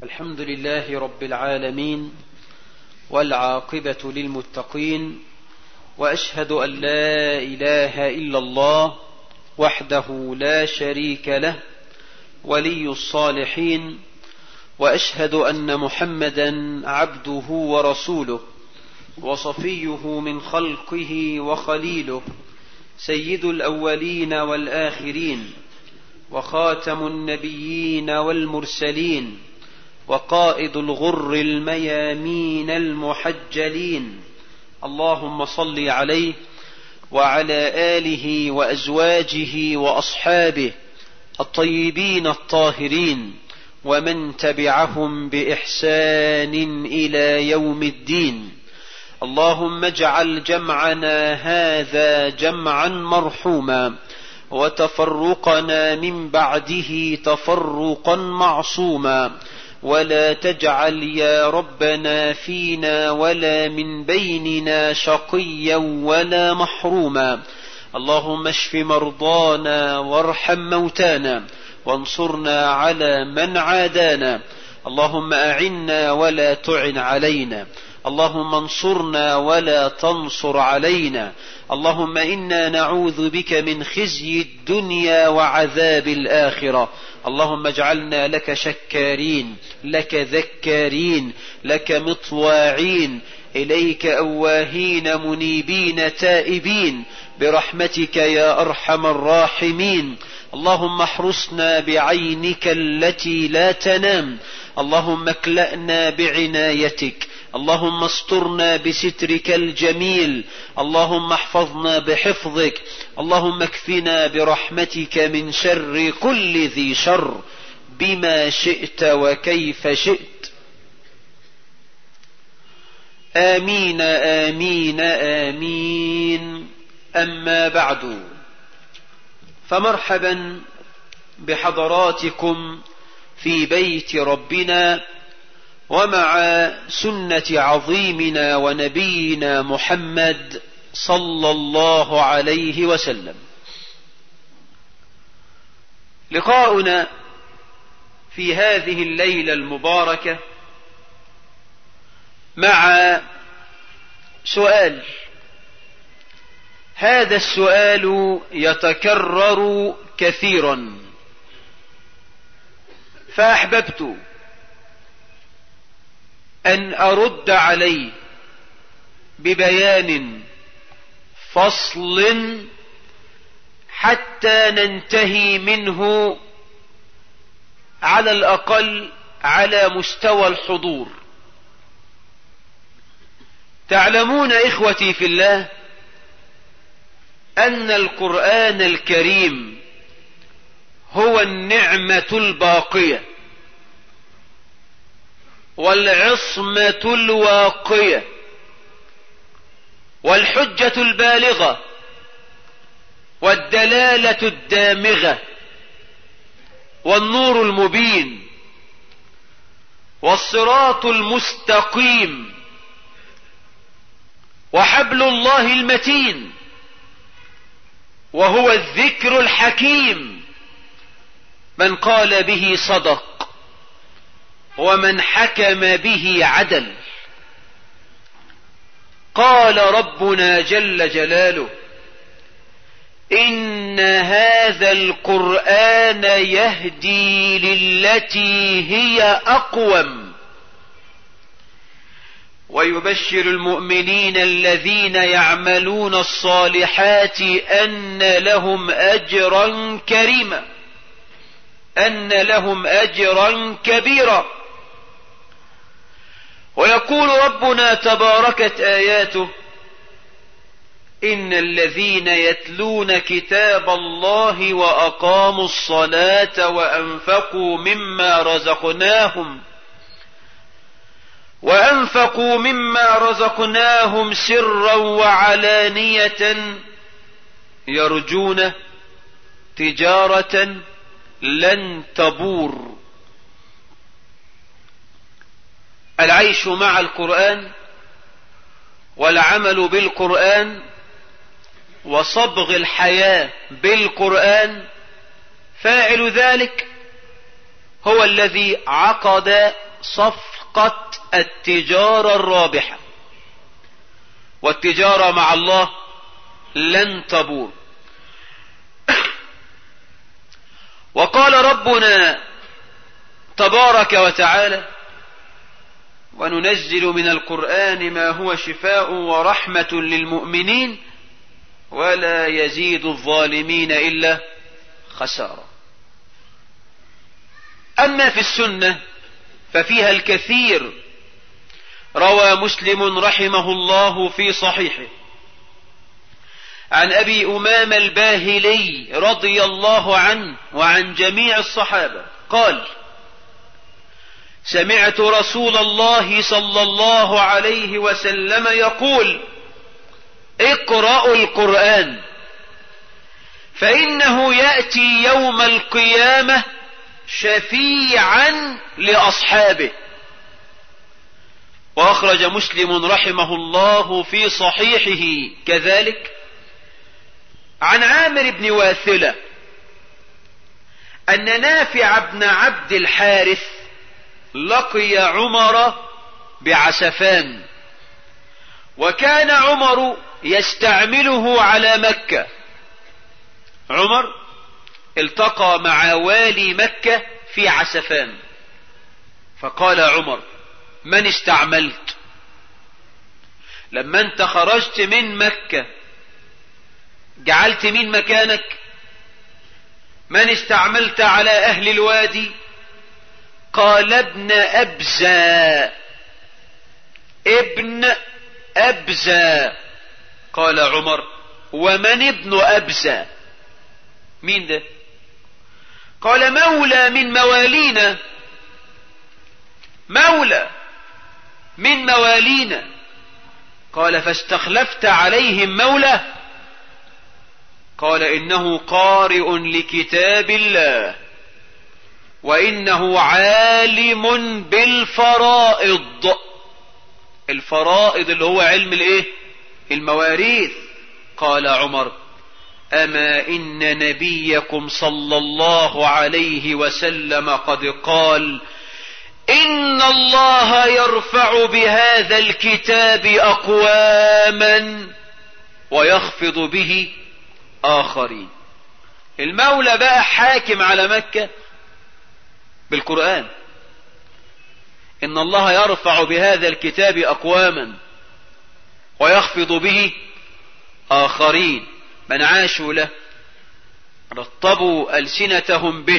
الحمد لله رب العالمين والعاقبة للمتقين وأشهد أن لا إله إلا الله وحده لا شريك له ولي الصالحين وأشهد أن محمدا عبده ورسوله وصفيه من خلقه وخليله سيد الأولين والآخرين وخاتم النبيين والمرسلين وقائد الغر الميامين المحجلين اللهم صل عليه وعلى اله وازواجه واصحابه الطيبين الطاهرين ومن تبعهم باحسان الى يوم الدين اللهم اجعل جمعنا هذا جمعا مرحوما وتفرقنا من بعده تفرقا معصوما ولا تجعل يا ربنا فينا ولا من بيننا شقيا ولا محروما اللهم اشف مرضانا وارحم موتانا وانصرنا على من عادانا اللهم اعنا ولا تعن علينا اللهم انصرنا ولا تنصر علينا اللهم انا نعوذ بك من خزي الدنيا وعذاب الاخره اللهم اجعلنا لك شكارين لك ذكارين لك مطواعين اليك اواهين منيبين تائبين برحمتك يا ارحم الراحمين اللهم احرسنا بعينك التي لا تنام اللهم اكلانا بعنايتك اللهم استرنا بسترك الجميل اللهم احفظنا بحفظك اللهم اكفنا برحمتك من شر كل ذي شر بما شئت وكيف شئت امين امين امين اما بعد فمرحبا بحضراتكم في بيت ربنا ومع سنة عظيمنا ونبينا محمد صلى الله عليه وسلم. لقاؤنا في هذه الليلة المباركة مع سؤال هذا السؤال يتكرر كثيرا فأحببت أن أرد عليه ببيان فصل حتى ننتهي منه على الأقل على مستوى الحضور تعلمون إخوتي في الله أن القرآن الكريم هو النعمة الباقية والعصمة الواقية والحجة البالغة والدلالة الدامغة والنور المبين والصراط المستقيم وحبل الله المتين وهو الذكر الحكيم من قال به صدق ومن حكم به عدل قال ربنا جل جلاله ان هذا القران يهدي للتي هي اقوم ويبشر المؤمنين الذين يعملون الصالحات ان لهم اجرا كريما ان لهم اجرا كبيرا ويقول ربنا تباركت اياته ان الذين يتلون كتاب الله واقاموا الصلاه وانفقوا مما رزقناهم وانفقوا مما رزقناهم سرا وعلانيه يرجون تجاره لن تبور العيش مع القران والعمل بالقران وصبغ الحياه بالقران فاعل ذلك هو الذي عقد صفقة التجارة الرابحة والتجارة مع الله لن تبور وقال ربنا تبارك وتعالى وننزل من القرآن ما هو شفاء ورحمة للمؤمنين ولا يزيد الظالمين إلا خسارة أما في السنة ففيها الكثير روى مسلم رحمه الله في صحيحه عن أبي أمام الباهلي رضي الله عنه وعن جميع الصحابة قال سمعت رسول الله صلى الله عليه وسلم يقول اقرأوا القرآن فإنه يأتي يوم القيامة شفيعا لأصحابه وأخرج مسلم رحمه الله في صحيحه كذلك عن عامر بن واثلة أن نافع بن عبد الحارث لقي عمر بعسفان وكان عمر يستعمله على مكة عمر التقى مع والي مكة في عسفان فقال عمر من استعملت لما انت خرجت من مكة جعلت مين مكانك من استعملت على اهل الوادي قال ابن ابزى ابن ابزى قال عمر ومن ابن ابزى مين ده قال مولى من موالينا مولى من موالينا قال فاستخلفت عليهم مولى قال انه قارئ لكتاب الله وانه عالم بالفرائض الفرائض اللي هو علم الايه المواريث قال عمر اما ان نبيكم صلى الله عليه وسلم قد قال ان الله يرفع بهذا الكتاب اقواما ويخفض به اخرين المولى بقى حاكم على مكة بالقرآن ان الله يرفع بهذا الكتاب اقواما ويخفض به اخرين من عاشوا له رطبوا السنتهم به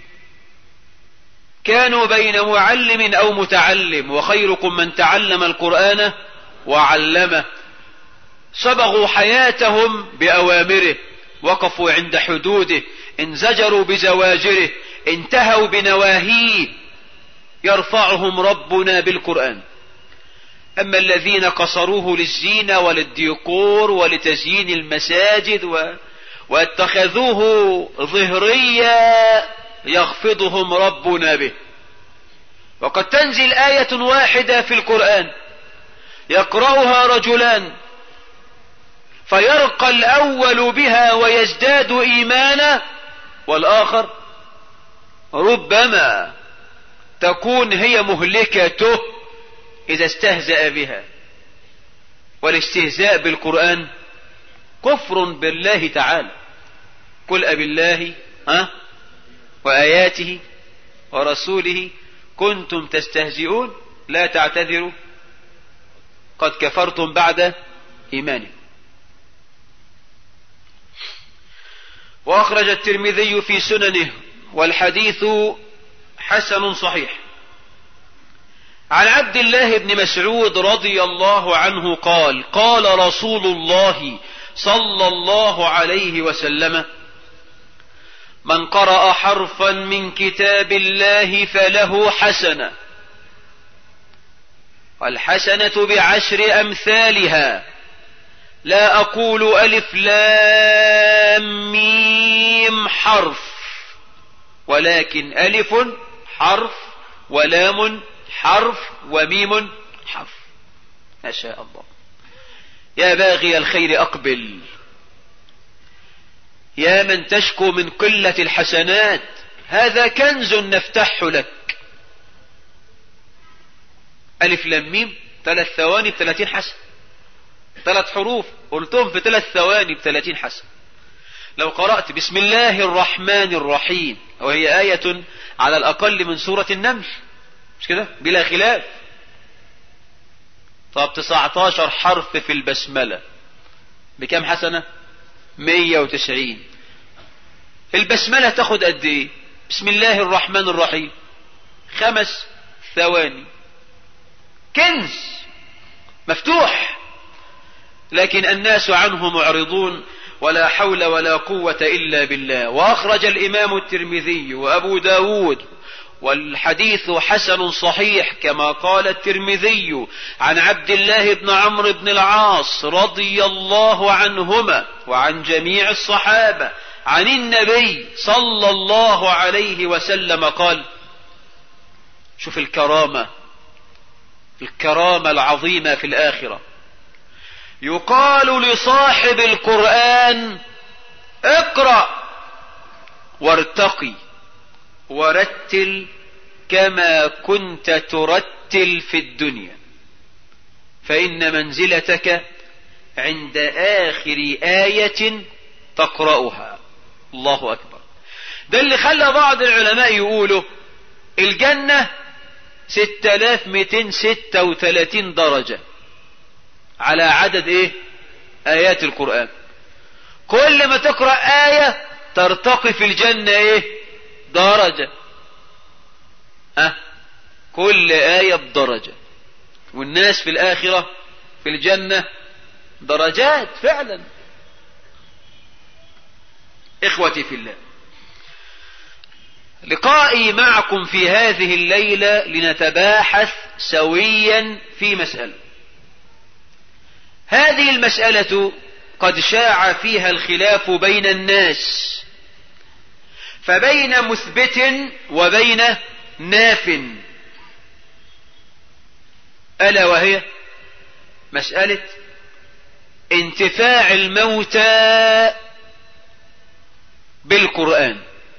كانوا بين معلم او متعلم وخيركم من تعلم القرآن وعلمه صبغوا حياتهم باوامره وقفوا عند حدوده انزجروا بزواجره انتهوا بنواهيه يرفعهم ربنا بالقرآن أما الذين قصروه للزينة وللديكور ولتزيين المساجد و... واتخذوه ظهريا يخفضهم ربنا به وقد تنزل آية واحدة في القرآن يقرأها رجلان فيرقى الأول بها ويزداد إيمانا والآخر ربما تكون هي مهلكته إذا استهزأ بها والاستهزاء بالقرآن كفر بالله تعالى قل أب الله ها وآياته ورسوله كنتم تستهزئون لا تعتذروا قد كفرتم بعد إيمانكم وأخرج الترمذي في سننه والحديث حسن صحيح عن عبد الله بن مسعود رضي الله عنه قال قال رسول الله صلى الله عليه وسلم من قرأ حرفا من كتاب الله فله حسنة والحسنة بعشر أمثالها لا أقول ألف لام ميم حرف ولكن ألف حرف ولام حرف وميم حرف ما شاء الله يا باغي الخير أقبل يا من تشكو من قلة الحسنات هذا كنز نفتح لك ألف لام ميم ثلاث ثواني بثلاثين حسن ثلاث حروف قلتهم في ثلاث ثواني بثلاثين حسن لو قرأت بسم الله الرحمن الرحيم وهي آية على الأقل من سورة النمل مش كده بلا خلاف طب 19 حرف في البسملة بكم حسنة 190 البسملة تاخد قد ايه بسم الله الرحمن الرحيم خمس ثواني كنز مفتوح لكن الناس عنه معرضون ولا حول ولا قوة إلا بالله وأخرج الإمام الترمذي وأبو داود والحديث حسن صحيح كما قال الترمذي عن عبد الله بن عمرو بن العاص رضي الله عنهما وعن جميع الصحابة عن النبي صلى الله عليه وسلم قال شوف الكرامة الكرامة العظيمة في الآخرة يقال لصاحب القرآن اقرأ وارتقي ورتل كما كنت ترتل في الدنيا فإن منزلتك عند آخر آية تقرأها الله أكبر ده اللي خلى بعض العلماء يقولوا الجنة 6236 درجة على عدد ايه آيات القرآن كل ما تقرأ آية ترتقي في الجنة ايه درجة ها كل آية بدرجة والناس في الآخرة في الجنة درجات فعلا إخوتي في الله لقائي معكم في هذه الليلة لنتباحث سويا في مسألة هذه المسألة قد شاع فيها الخلاف بين الناس فبين مثبت وبين ناف ألا وهي مسألة انتفاع الموتى بالقرآن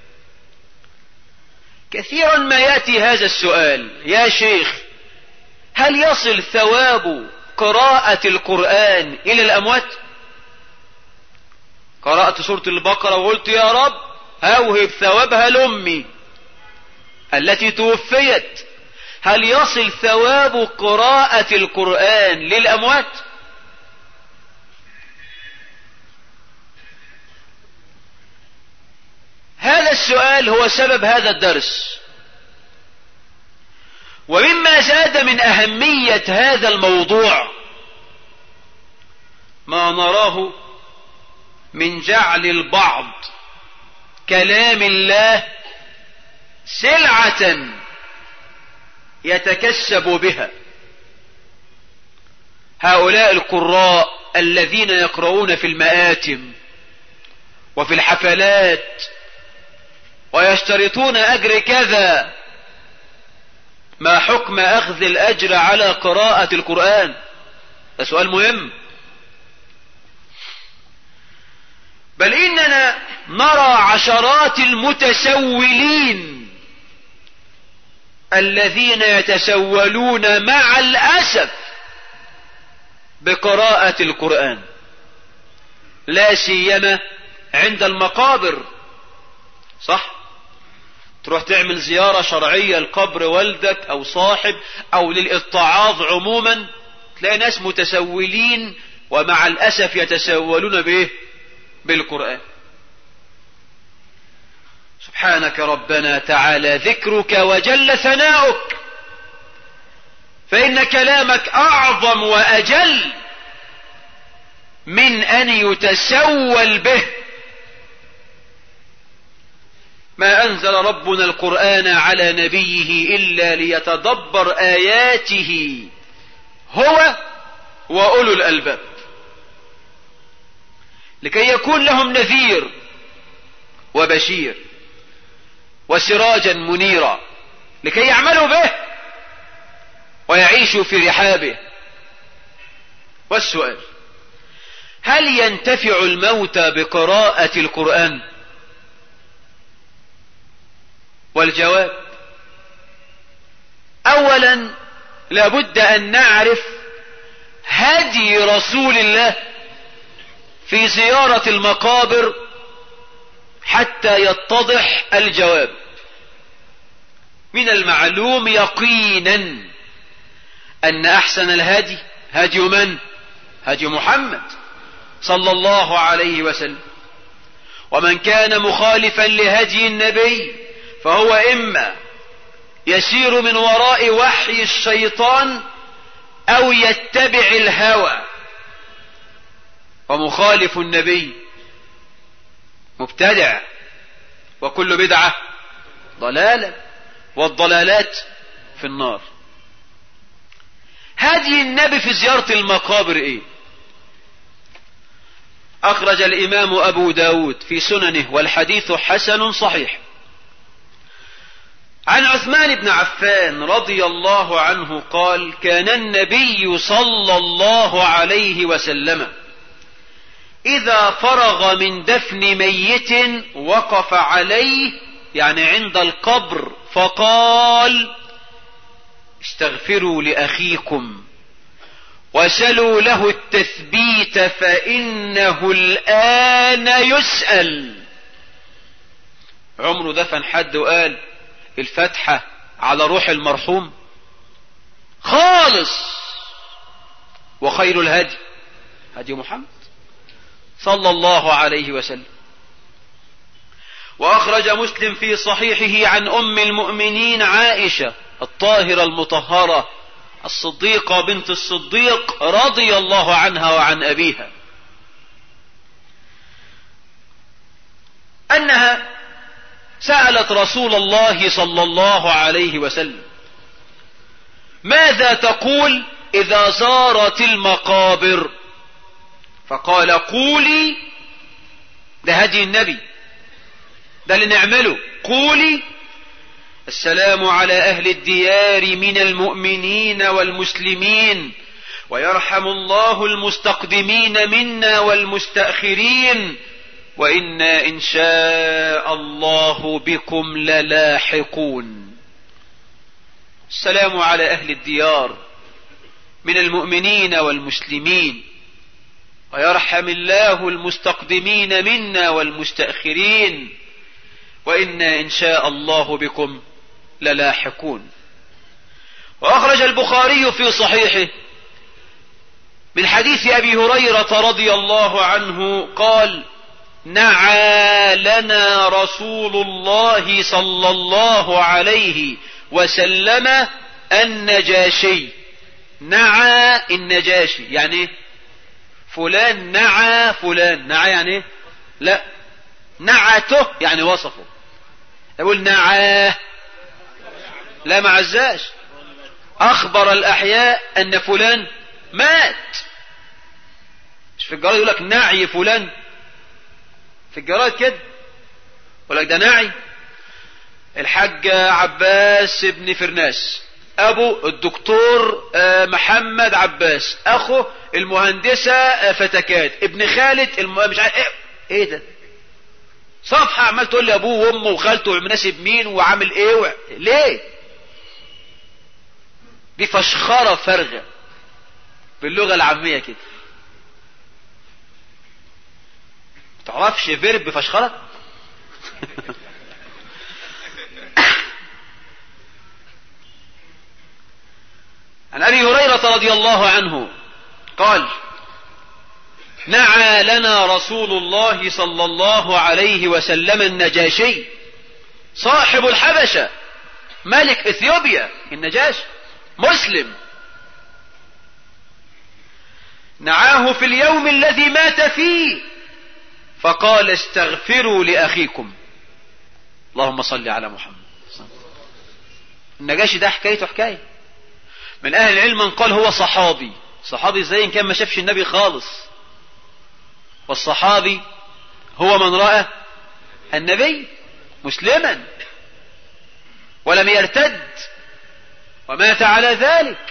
كثيرا ما يأتي هذا السؤال يا شيخ هل يصل ثواب قراءة القرآن إلى الأموات قرأت سورة البقرة وقلت يا رب أوهب ثوابها لأمي التي توفيت هل يصل ثواب قراءة القرآن للأموات هذا السؤال هو سبب هذا الدرس ومما زاد من أهمية هذا الموضوع ما نراه من جعل البعض كلام الله سلعة يتكسب بها هؤلاء القراء الذين يقرؤون في المآتم وفي الحفلات ويشترطون أجر كذا ما حكم أخذ الأجر على قراءة القرآن ده سؤال مهم بل إننا نرى عشرات المتسولين الذين يتسولون مع الأسف بقراءة القرآن لا سيما عند المقابر صح تروح تعمل زيارة شرعية لقبر والدك او صاحب او للاتعاظ عموما تلاقي ناس متسولين ومع الاسف يتسولون بايه بالقرآن سبحانك ربنا تعالى ذكرك وجل ثناؤك فإن كلامك أعظم وأجل من أن يتسول به ما أنزل ربنا القرآن على نبيه إلا ليتدبر آياته هو وأولو الألباب لكي يكون لهم نذير وبشير وسراجا منيرا لكي يعملوا به ويعيشوا في رحابه والسؤال هل ينتفع الموتى بقراءة القرآن والجواب اولا لابد أن نعرف هدي رسول الله في زيارة المقابر حتى يتضح الجواب من المعلوم يقينا أن أحسن الهدي هدي من؟ هدي محمد صلى الله عليه وسلم ومن كان مخالفا لهدي النبي فهو إما يسير من وراء وحي الشيطان أو يتبع الهوى ومخالف النبي مبتدع وكل بدعة ضلالة والضلالات في النار هذه النبي في زيارة المقابر ايه اخرج الامام ابو داود في سننه والحديث حسن صحيح عن عثمان بن عفان رضي الله عنه قال كان النبي صلى الله عليه وسلم اذا فرغ من دفن ميت وقف عليه يعني عند القبر فقال استغفروا لاخيكم وسلوا له التثبيت فانه الان يسال عمره دفن حد وقال الفتحه على روح المرحوم خالص وخير الهدي هدي محمد صلى الله عليه وسلم واخرج مسلم في صحيحه عن ام المؤمنين عائشه الطاهره المطهره الصديقه بنت الصديق رضي الله عنها وعن ابيها انها سالت رسول الله صلى الله عليه وسلم ماذا تقول اذا زارت المقابر فقال قولي ده هدي النبي ده اللي نعمله قولي السلام على اهل الديار من المؤمنين والمسلمين ويرحم الله المستقدمين منا والمستاخرين وانا ان شاء الله بكم للاحقون السلام على اهل الديار من المؤمنين والمسلمين ويرحم الله المستقدمين منا والمستاخرين وانا ان شاء الله بكم للاحقون واخرج البخاري في صحيحه من حديث ابي هريره رضي الله عنه قال نعى لنا رسول الله صلى الله عليه وسلم النجاشي نعى النجاشي يعني فلان نعى فلان نعى يعني لا نعته يعني وصفه يقول نعاه لا ما عزاش اخبر الاحياء ان فلان مات مش في الجرائد يقول لك نعي فلان في الجرائد كده يقول لك ده نعي الحاج عباس ابن فرناس ابو الدكتور محمد عباس اخو المهندسة فتكات ابن خالد الم... مش عارف ايه, ايه ده صفحة عمال تقول لي ابوه وامه وخالته ومناسب مين وعامل ايه و... ليه دي فشخرة فارغة باللغة العامية كده تعرفش فيرب فشخرة عن ابي هريرة رضي الله عنه قال نعى لنا رسول الله صلى الله عليه وسلم النجاشي صاحب الحبشة ملك اثيوبيا النجاش مسلم نعاه في اليوم الذي مات فيه فقال استغفروا لأخيكم اللهم صل على محمد النجاشي ده حكايته حكاية من أهل العلم من قال هو صحابي صحابي ازاي إن كان ما شافش النبي خالص والصحابي هو من رأى النبي مسلما ولم يرتد ومات على ذلك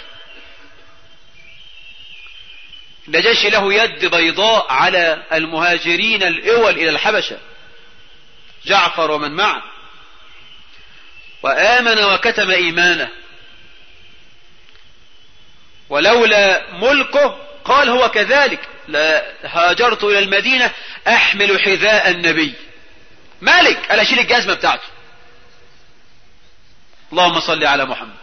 النجاشي له يد بيضاء على المهاجرين الأول إلى الحبشة جعفر ومن معه وآمن وكتم إيمانه ولولا ملكه قال هو كذلك لا هاجرت إلى المدينة أحمل حذاء النبي مالك قال أشيل الجزمة بتاعته اللهم صل على محمد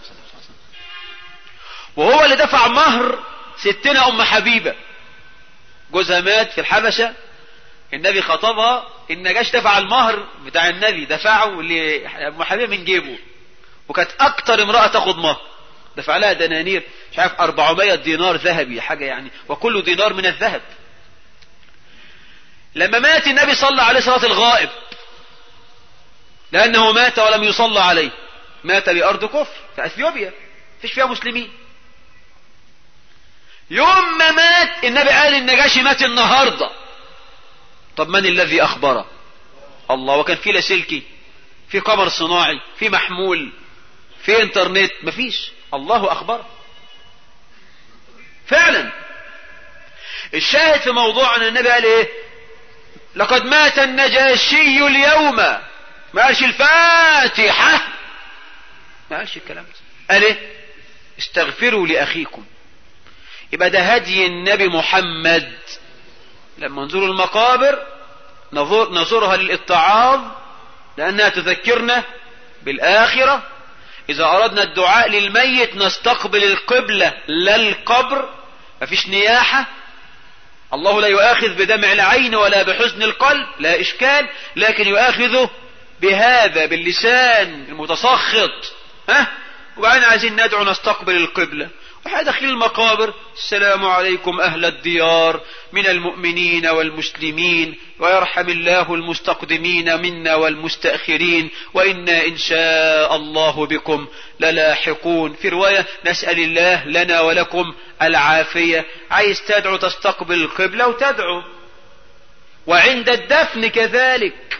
وهو اللي دفع مهر ستنا أم حبيبة جوزها مات في الحبشة النبي خطبها النجاش دفع المهر بتاع النبي دفعه لأم حبيبة من جيبه وكانت أكتر امرأة تاخد مهر دفع لها دنانير مش عارف 400 دينار ذهبي حاجة يعني وكل دينار من الذهب لما مات النبي صلى عليه صلاة الغائب لأنه مات ولم يصلى عليه مات بأرض كفر في أثيوبيا فيش فيها مسلمين يوم ما مات النبي قال النجاشي مات النهاردة طب من الذي أخبره الله وكان في لاسلكي في قمر صناعي في محمول في انترنت مفيش الله أخبره فعلا الشاهد في موضوع ان النبي قال ايه لقد مات النجاشي اليوم ما قالش الفاتحة ما قالش الكلام ده قال ايه استغفروا لأخيكم يبقى ده هدي النبي محمد لما نزور المقابر نزور نزورها للاتعاظ لأنها تذكرنا بالآخرة إذا أردنا الدعاء للميت نستقبل القبلة لا القبر مفيش نياحة الله لا يؤاخذ بدمع العين ولا بحزن القلب لا إشكال لكن يؤاخذه بهذا باللسان المتسخط ها وبعدين عايزين ندعو نستقبل القبلة واحنا داخلين المقابر السلام عليكم أهل الديار من المؤمنين والمسلمين ويرحم الله المستقدمين منا والمستأخرين وإنا إن شاء الله بكم للاحقون في رواية نسأل الله لنا ولكم العافية عايز تدعو تستقبل القبلة وتدعو وعند الدفن كذلك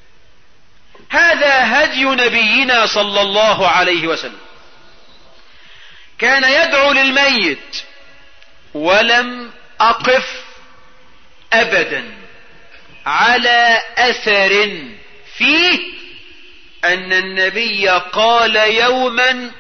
هذا هدي نبينا صلى الله عليه وسلم كان يدعو للميت ولم أقف أبدا على أثر فيه أن النبي قال يوما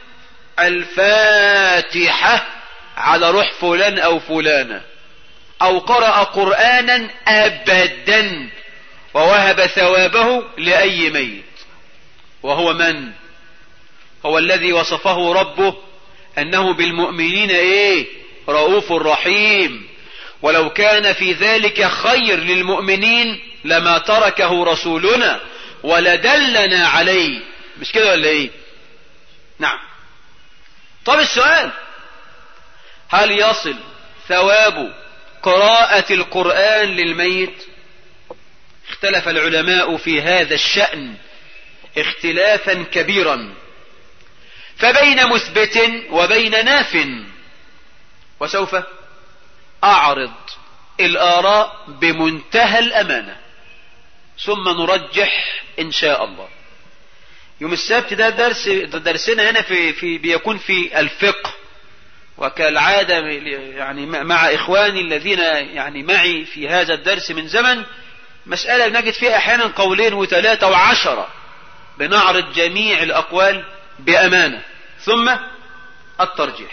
الفاتحة على روح فلان أو فلانة أو قرأ قرآنا أبدا ووهب ثوابه لأي ميت وهو من هو الذي وصفه ربه أنه بالمؤمنين إيه رؤوف رحيم ولو كان في ذلك خير للمؤمنين لما تركه رسولنا ولدلنا عليه مش كده ولا ايه نعم طب السؤال هل يصل ثواب قراءة القرآن للميت اختلف العلماء في هذا الشأن اختلافا كبيرا فبين مثبت وبين ناف وسوف أعرض الآراء بمنتهى الأمانة ثم نرجح إن شاء الله يوم السبت ده درس درسنا هنا في, في بيكون في الفقه وكالعادة يعني مع إخواني الذين يعني معي في هذا الدرس من زمن مسألة نجد فيها أحيانا قولين وثلاثة وعشرة بنعرض جميع الأقوال بأمانة ثم الترجيح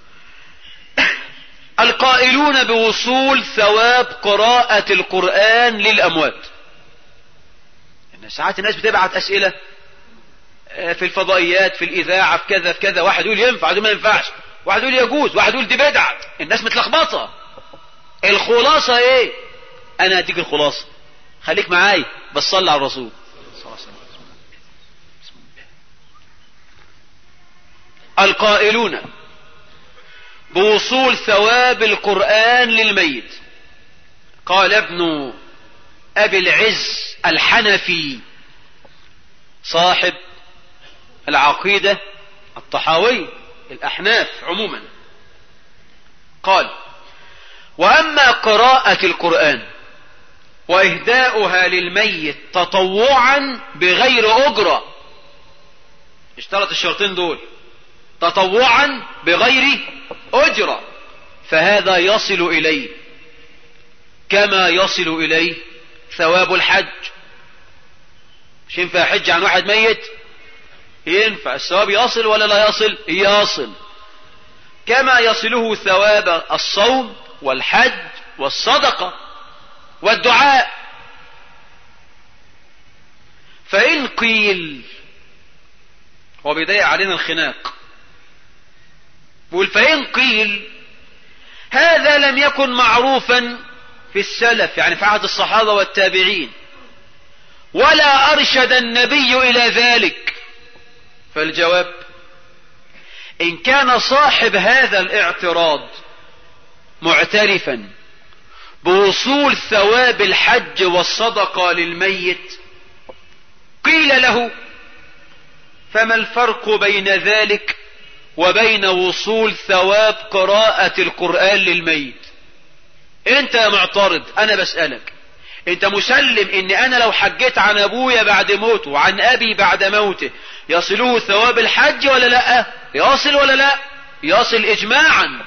القائلون بوصول ثواب قراءة القرآن للأموات إن ساعات الناس بتبعت أسئلة في الفضائيات في الإذاعة في كذا في كذا واحد يقول ينفع واحد ما ينفعش واحد يقول يجوز واحد يقول دي بدعة الناس متلخبطة الخلاصة ايه انا اديك الخلاصة خليك معاي بس صلي على الرسول القائلون بوصول ثواب القرآن للميت قال ابن أبي العز الحنفي صاحب العقيدة الطحاوي الأحناف عموما قال وأما قراءة القرآن وإهداؤها للميت تطوعا بغير أجرة اشترط الشرطين دول تطوعا بغير أجرة فهذا يصل إليه كما يصل إليه ثواب الحج مش ينفع حج عن واحد ميت ينفع الثواب يصل ولا لا يصل يصل كما يصله ثواب الصوم والحج والصدقة والدعاء فإن قيل هو بيضيق علينا الخناق بيقول فإن قيل هذا لم يكن معروفا في السلف يعني في عهد الصحابة والتابعين ولا أرشد النبي إلى ذلك فالجواب إن كان صاحب هذا الاعتراض معترفا بوصول ثواب الحج والصدقة للميت قيل له فما الفرق بين ذلك وبين وصول ثواب قراءة القرآن للميت انت يا معترض انا بسألك انت مسلم ان انا لو حجيت عن ابويا بعد موته وعن ابي بعد موته يصله ثواب الحج ولا لا يصل ولا لا يصل اجماعا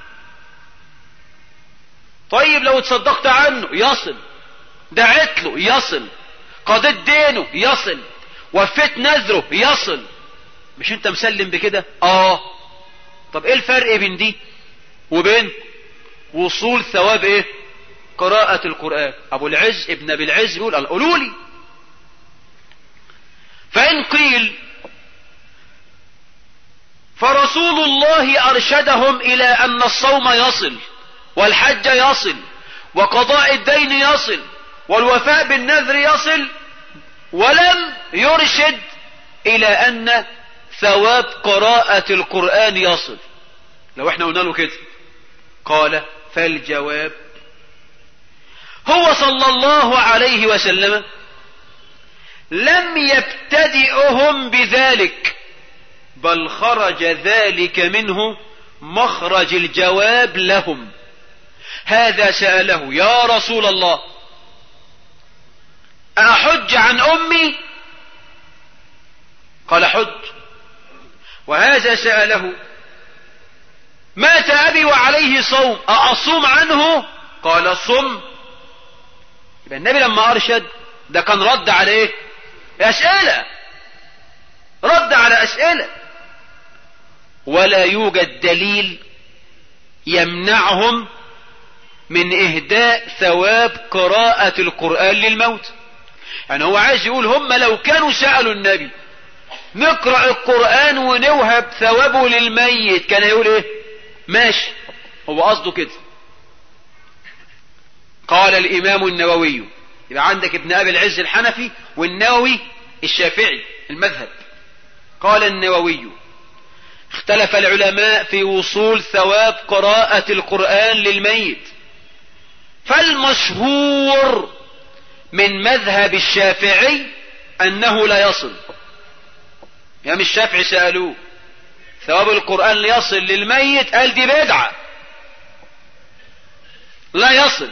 طيب لو تصدقت عنه يصل دعت له يصل قضيت دينه يصل وفيت نذره يصل مش انت مسلم بكده اه طب ايه الفرق بين دي وبين وصول ثواب ايه قراءة القرآن ابو العز ابن ابي العز يقول قولوا لي فان قيل فرسول الله ارشدهم الى ان الصوم يصل والحج يصل وقضاء الدين يصل والوفاء بالنذر يصل ولم يرشد الى ان ثواب قراءة القرآن يصل لو احنا قلنا له كده قال فالجواب هو صلى الله عليه وسلم لم يبتدئهم بذلك بل خرج ذلك منه مخرج الجواب لهم هذا سأله يا رسول الله أحج عن أمي قال حج وهذا سأله مات أبي وعليه صوم أأصوم عنه قال صم يبقى النبي لما أرشد ده كان رد على إيه أسئلة رد على أسئلة ولا يوجد دليل يمنعهم من إهداء ثواب قراءة القرآن للموت يعني هو عايز يقول هم لو كانوا سألوا النبي نقرأ القرآن ونوهب ثوابه للميت كان يقول ايه ماشي هو قصده كده قال الامام النووي يبقى عندك ابن ابي العز الحنفي والنووي الشافعي المذهب قال النووي اختلف العلماء في وصول ثواب قراءة القرآن للميت فالمشهور من مذهب الشافعي انه لا يصل امام الشافعي سألوه ثواب القرآن ليصل للميت قال دي بدعة لا يصل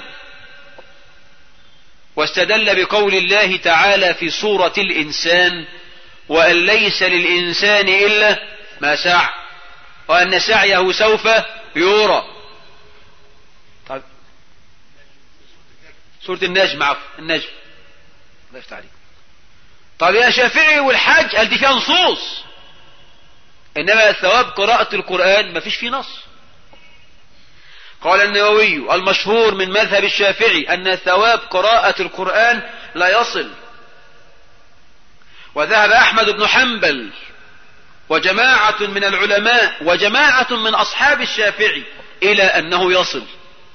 واستدل بقول الله تعالى في سورة الإنسان وأن ليس للإنسان إلا ما سعى وأن سعيه سوف يورى طيب سورة النجم عفوا النجم الله يفتح عليك طب يا شافعي والحج قال دي فيها نصوص انما ثواب قراءة القرآن ما فيش فيه نص قال النووي المشهور من مذهب الشافعي ان ثواب قراءة القرآن لا يصل وذهب احمد بن حنبل وجماعة من العلماء وجماعة من اصحاب الشافعي الى انه يصل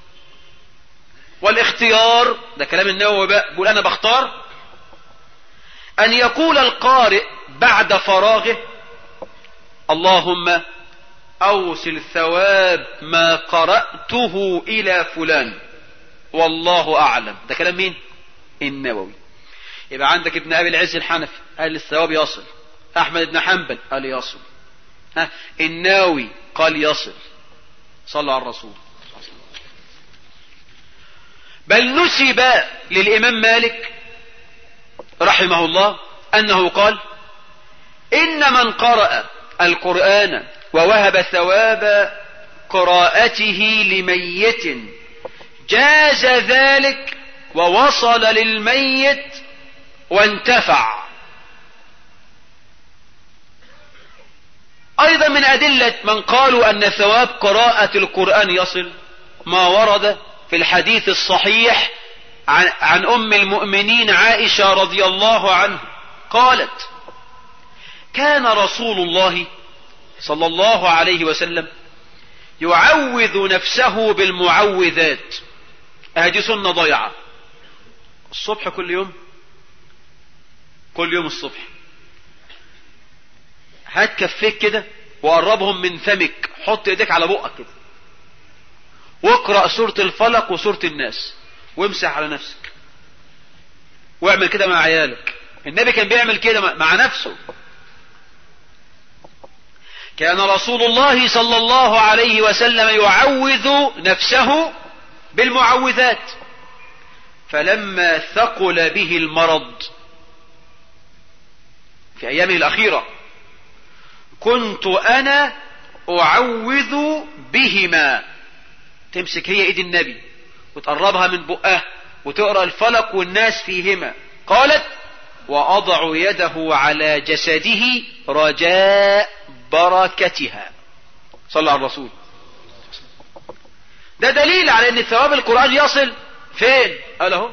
والاختيار ده كلام النووي بقى بيقول انا بختار أن يقول القارئ بعد فراغه اللهم أوصل ثواب ما قرأته إلى فلان والله أعلم ده كلام مين النووي يبقى عندك ابن أبي العز الحنفي قال الثواب يصل أحمد بن حنبل قال يصل ها الناوي قال يصل صلى على الرسول بل نسب للإمام مالك رحمه الله أنه قال إن من قرأ القرآن ووهب ثواب قراءته لميت جاز ذلك ووصل للميت وانتفع أيضا من أدلة من قالوا أن ثواب قراءة القرآن يصل ما ورد في الحديث الصحيح عن, عن أم المؤمنين عائشة رضي الله عنها قالت كان رسول الله صلى الله عليه وسلم يعوذ نفسه بالمعوذات هذه سنة ضيعة الصبح كل يوم كل يوم الصبح هات كفيك كده وقربهم من فمك حط ايديك على بقك كده واقرأ سورة الفلق وسورة الناس وامسح على نفسك واعمل كده مع عيالك النبي كان بيعمل كده مع نفسه كان رسول الله صلى الله عليه وسلم يعوذ نفسه بالمعوذات فلما ثقل به المرض في ايامه الاخيره كنت انا اعوذ بهما تمسك هي ايد النبي وتقربها من بقها وتقرا الفلق والناس فيهما قالت واضع يده على جسده رجاء بركتها صلى على الرسول ده دليل على ان ثواب القرآن يصل فين قال اهو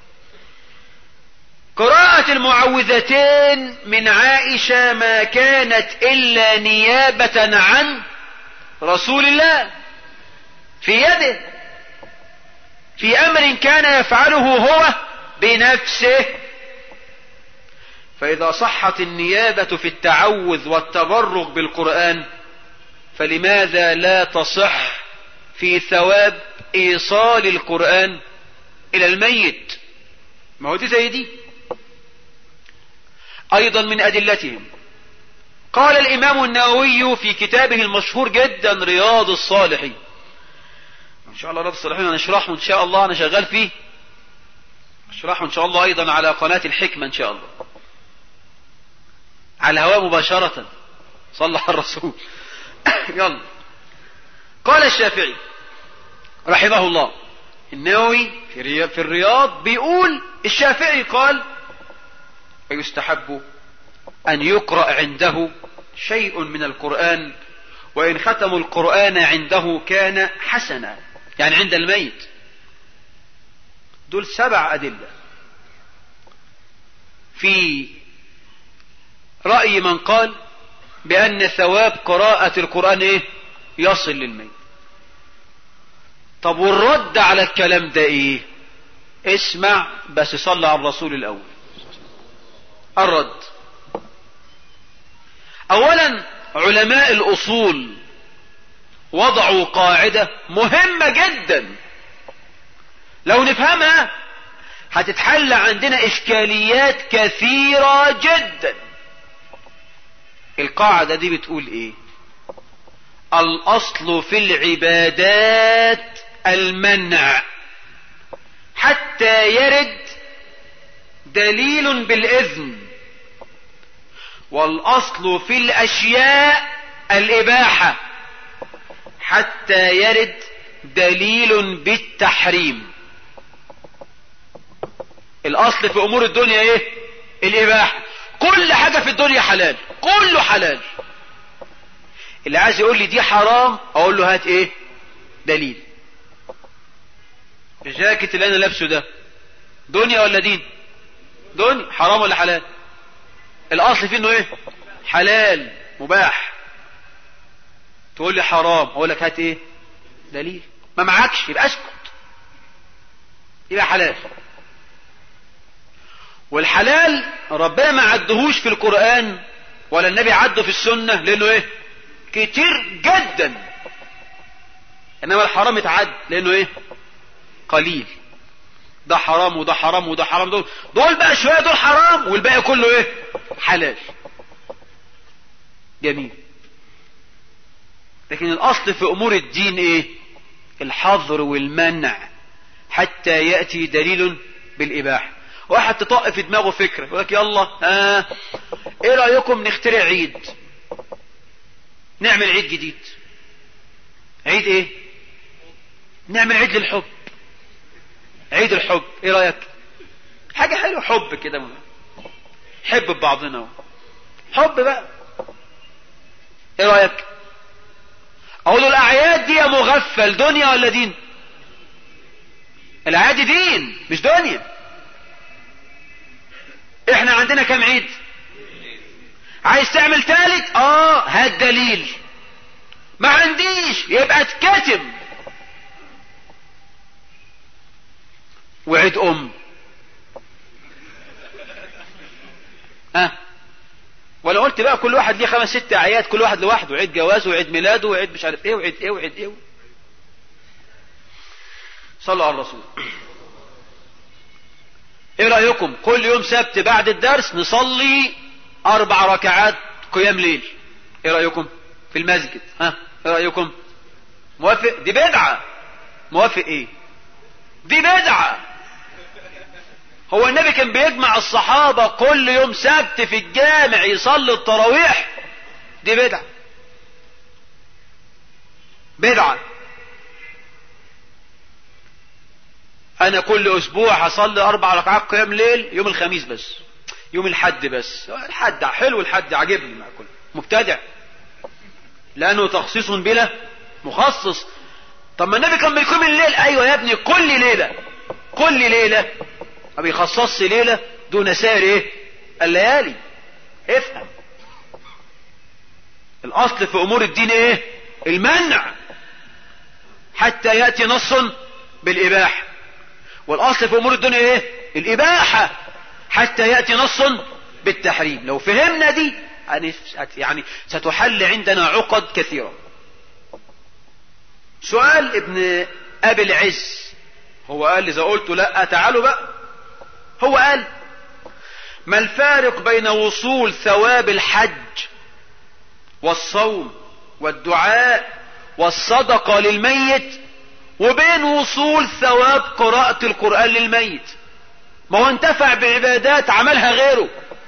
قراءة المعوذتين من عائشة ما كانت الا نيابة عن رسول الله في يده في امر كان يفعله هو بنفسه فإذا صحت النيابة في التعوذ والتبرك بالقرآن فلماذا لا تصح في ثواب إيصال القرآن إلى الميت ما هو دي زي دي أيضا من أدلتهم قال الإمام النووي في كتابه المشهور جدا رياض الصالحين إن شاء الله رياض الصالحين هنشرحه إن شاء الله أنا شغال فيه نشرحه إن شاء الله أيضا على قناة الحكمة إن شاء الله على الهواء مباشرة صلى على الرسول يلا قال الشافعي رحمه الله النووي في الرياض بيقول الشافعي قال ويستحب أن يقرأ عنده شيء من القرآن وإن ختموا القرآن عنده كان حسنا يعني عند الميت دول سبع أدلة في رأي من قال بأن ثواب قراءة القرآن إيه يصل للميت طب والرد على الكلام ده إيه اسمع بس صلى على الرسول الأول الرد أولا علماء الأصول وضعوا قاعدة مهمة جدا لو نفهمها هتتحل عندنا إشكاليات كثيرة جدا القاعدة دي بتقول ايه الاصل في العبادات المنع حتى يرد دليل بالاذن والاصل في الاشياء الاباحة حتى يرد دليل بالتحريم الاصل في امور الدنيا ايه الاباحة كل حاجة في الدنيا حلال كله حلال اللي عايز يقول لي دي حرام اقول له هات ايه دليل الجاكيت اللي انا لابسه ده دنيا ولا دين دنيا حرام ولا حلال الاصل فيه انه ايه حلال مباح تقول لي حرام اقول لك هات ايه دليل ما معكش يبقى اسكت يبقى حلال والحلال ربنا ما عدهوش في القرآن ولا النبي عده في السنة لانه ايه كتير جدا انما الحرام اتعد لانه ايه قليل ده حرام وده حرام وده حرام دول دول بقى شوية دول حرام والباقي كله ايه حلال جميل لكن الاصل في امور الدين ايه الحظر والمنع حتى يأتي دليل بالاباحة واحد تطق في دماغه فكرة يقول لك يلا آه ايه رأيكم نخترع عيد نعمل عيد جديد عيد ايه نعمل عيد للحب عيد الحب ايه رأيك حاجة حلوة حب كده حب ببعضنا حب بقى ايه رأيك اقول له الاعياد دي يا مغفل دنيا ولا دين الاعياد دي دين مش دنيا احنا عندنا كم عيد عايز تعمل تالت اه هات دليل ما عنديش يبقى اتكتم وعيد ام ها ولا قلت بقى كل واحد ليه خمس ست اعياد كل واحد لوحده عيد جوازه وعيد ميلاده وعيد مش عارف ايه وعيد ايه وعيد ايه صلوا على الرسول ايه رأيكم كل يوم سبت بعد الدرس نصلي اربع ركعات قيام ليل ايه رأيكم في المسجد ها ايه رأيكم موافق دي بدعة موافق ايه دي بدعة هو النبي كان بيجمع الصحابة كل يوم سبت في الجامع يصلي التراويح دي بدعة بدعة انا كل اسبوع هصلي اربع ركعات قيام ليل يوم الخميس بس يوم الحد بس الحد حلو الحد عجبني مع كل مبتدع لانه تخصيص بلا مخصص طب ما النبي كان بيقيم الليل ايوه يا ابني كل ليله كل ليله ما بيخصصش ليله دون سائر ايه الليالي افهم الاصل في امور الدين ايه المنع حتى ياتي نص بالاباحه والاصل في امور الدنيا ايه الاباحه حتى ياتي نص بالتحريم لو فهمنا دي يعني ستحل عندنا عقد كثيره سؤال ابن ابي العز هو قال اذا قلت لا تعالوا بقى هو قال ما الفارق بين وصول ثواب الحج والصوم والدعاء والصدقه للميت وبين وصول ثواب قراءة القرآن للميت ما هو انتفع بعبادات عملها غيره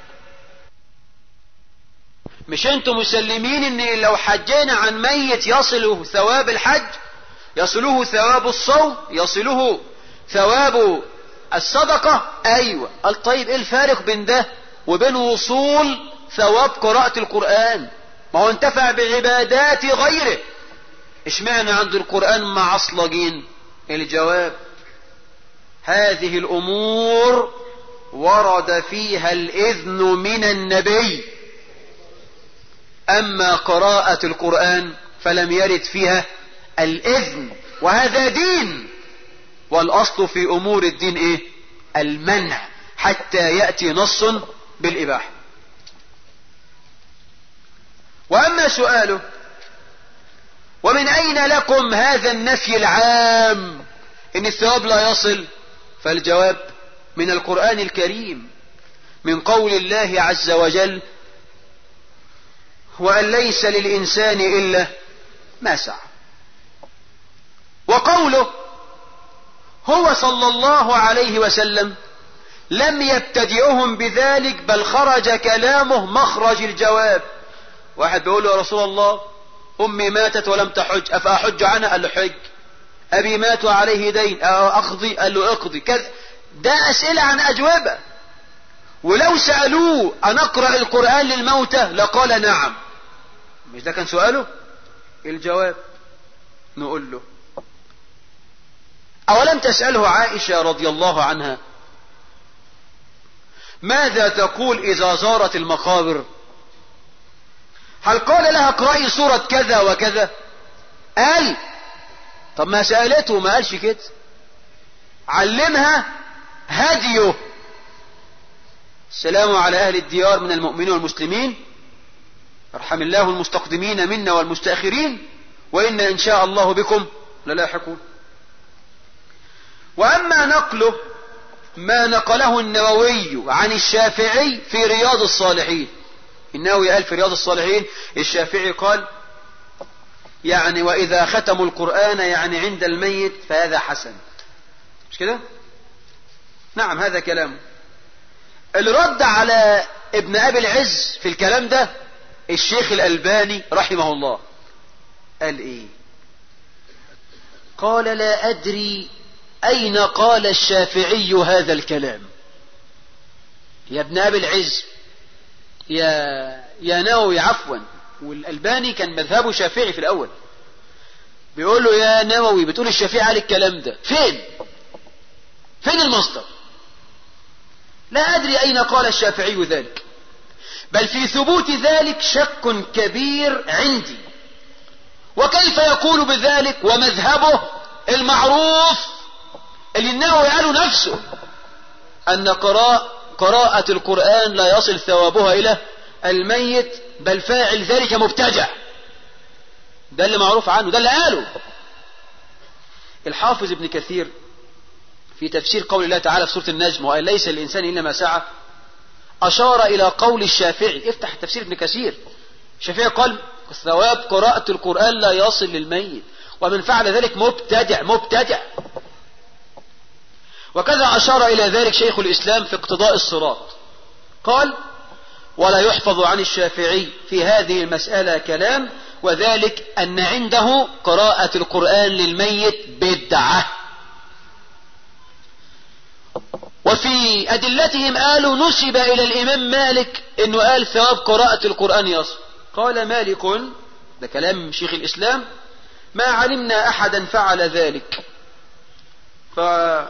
مش انتم مسلمين ان لو حجينا عن ميت يصله ثواب الحج يصله ثواب الصوم يصله ثواب الصدقة ايوه قال طيب ايه الفارق بين ده وبين وصول ثواب قراءة القرآن ما هو انتفع بعبادات غيره اشمعنى عند القرآن معصلجين الجواب هذه الامور ورد فيها الاذن من النبي اما قراءة القرآن فلم يرد فيها الاذن وهذا دين والاصل في امور الدين ايه المنع حتى يأتي نص بالاباحة واما سؤاله ومن أين لكم هذا النفي العام إن الثواب لا يصل فالجواب من القرآن الكريم من قول الله عز وجل وأن ليس للإنسان إلا ما سعى وقوله هو صلى الله عليه وسلم لم يبتدئهم بذلك بل خرج كلامه مخرج الجواب واحد بيقول له يا رسول الله امي ماتت ولم تحج افاحج عنها قال له حج ابي مات وعليه دين اقضي قال له اقضي كذا ده اسئلة عن اجوبة ولو سألوه ان اقرأ القرآن للموتى لقال نعم مش ده كان سؤاله الجواب نقول له اولم تسأله عائشة رضي الله عنها ماذا تقول اذا زارت المقابر هل قال لها اقرأي سورة كذا وكذا قال طب ما سألته ما قالش كده علمها هديه السلام على أهل الديار من المؤمنين والمسلمين ارحم الله المستقدمين منا والمستأخرين وإن إن شاء الله بكم للاحقون وأما نقله ما نقله النووي عن الشافعي في رياض الصالحين النووي قال في رياض الصالحين الشافعي قال يعني وإذا ختموا القرآن يعني عند الميت فهذا حسن مش كده نعم هذا كلام الرد على ابن أبي العز في الكلام ده الشيخ الألباني رحمه الله قال إيه قال لا أدري أين قال الشافعي هذا الكلام يا ابن أبي العز يا يا نووي عفوا والألباني كان مذهبه شافعي في الأول بيقول له يا نووي بتقول الشافعي على الكلام ده فين فين المصدر لا أدري أين قال الشافعي ذلك بل في ثبوت ذلك شك كبير عندي وكيف يقول بذلك ومذهبه المعروف اللي النووي قاله نفسه أن قراء قراءة القرآن لا يصل ثوابها إلى الميت بل فاعل ذلك مبتدع ده اللي معروف عنه ده اللي قاله الحافظ ابن كثير في تفسير قول الله تعالى في سورة النجم وقال ليس الإنسان إلا ما سعى أشار إلى قول الشافعي افتح تفسير ابن كثير الشافعي قال ثواب قراءة القرآن لا يصل للميت ومن فعل ذلك مبتدع مبتدع وكذا أشار إلى ذلك شيخ الإسلام في اقتضاء الصراط قال ولا يحفظ عن الشافعي في هذه المسألة كلام وذلك أن عنده قراءة القرآن للميت بدعة وفي أدلتهم قالوا نسب إلى الإمام مالك أنه قال ثواب قراءة القرآن يصل قال مالك ده كلام شيخ الإسلام ما علمنا أحدا فعل ذلك فعلم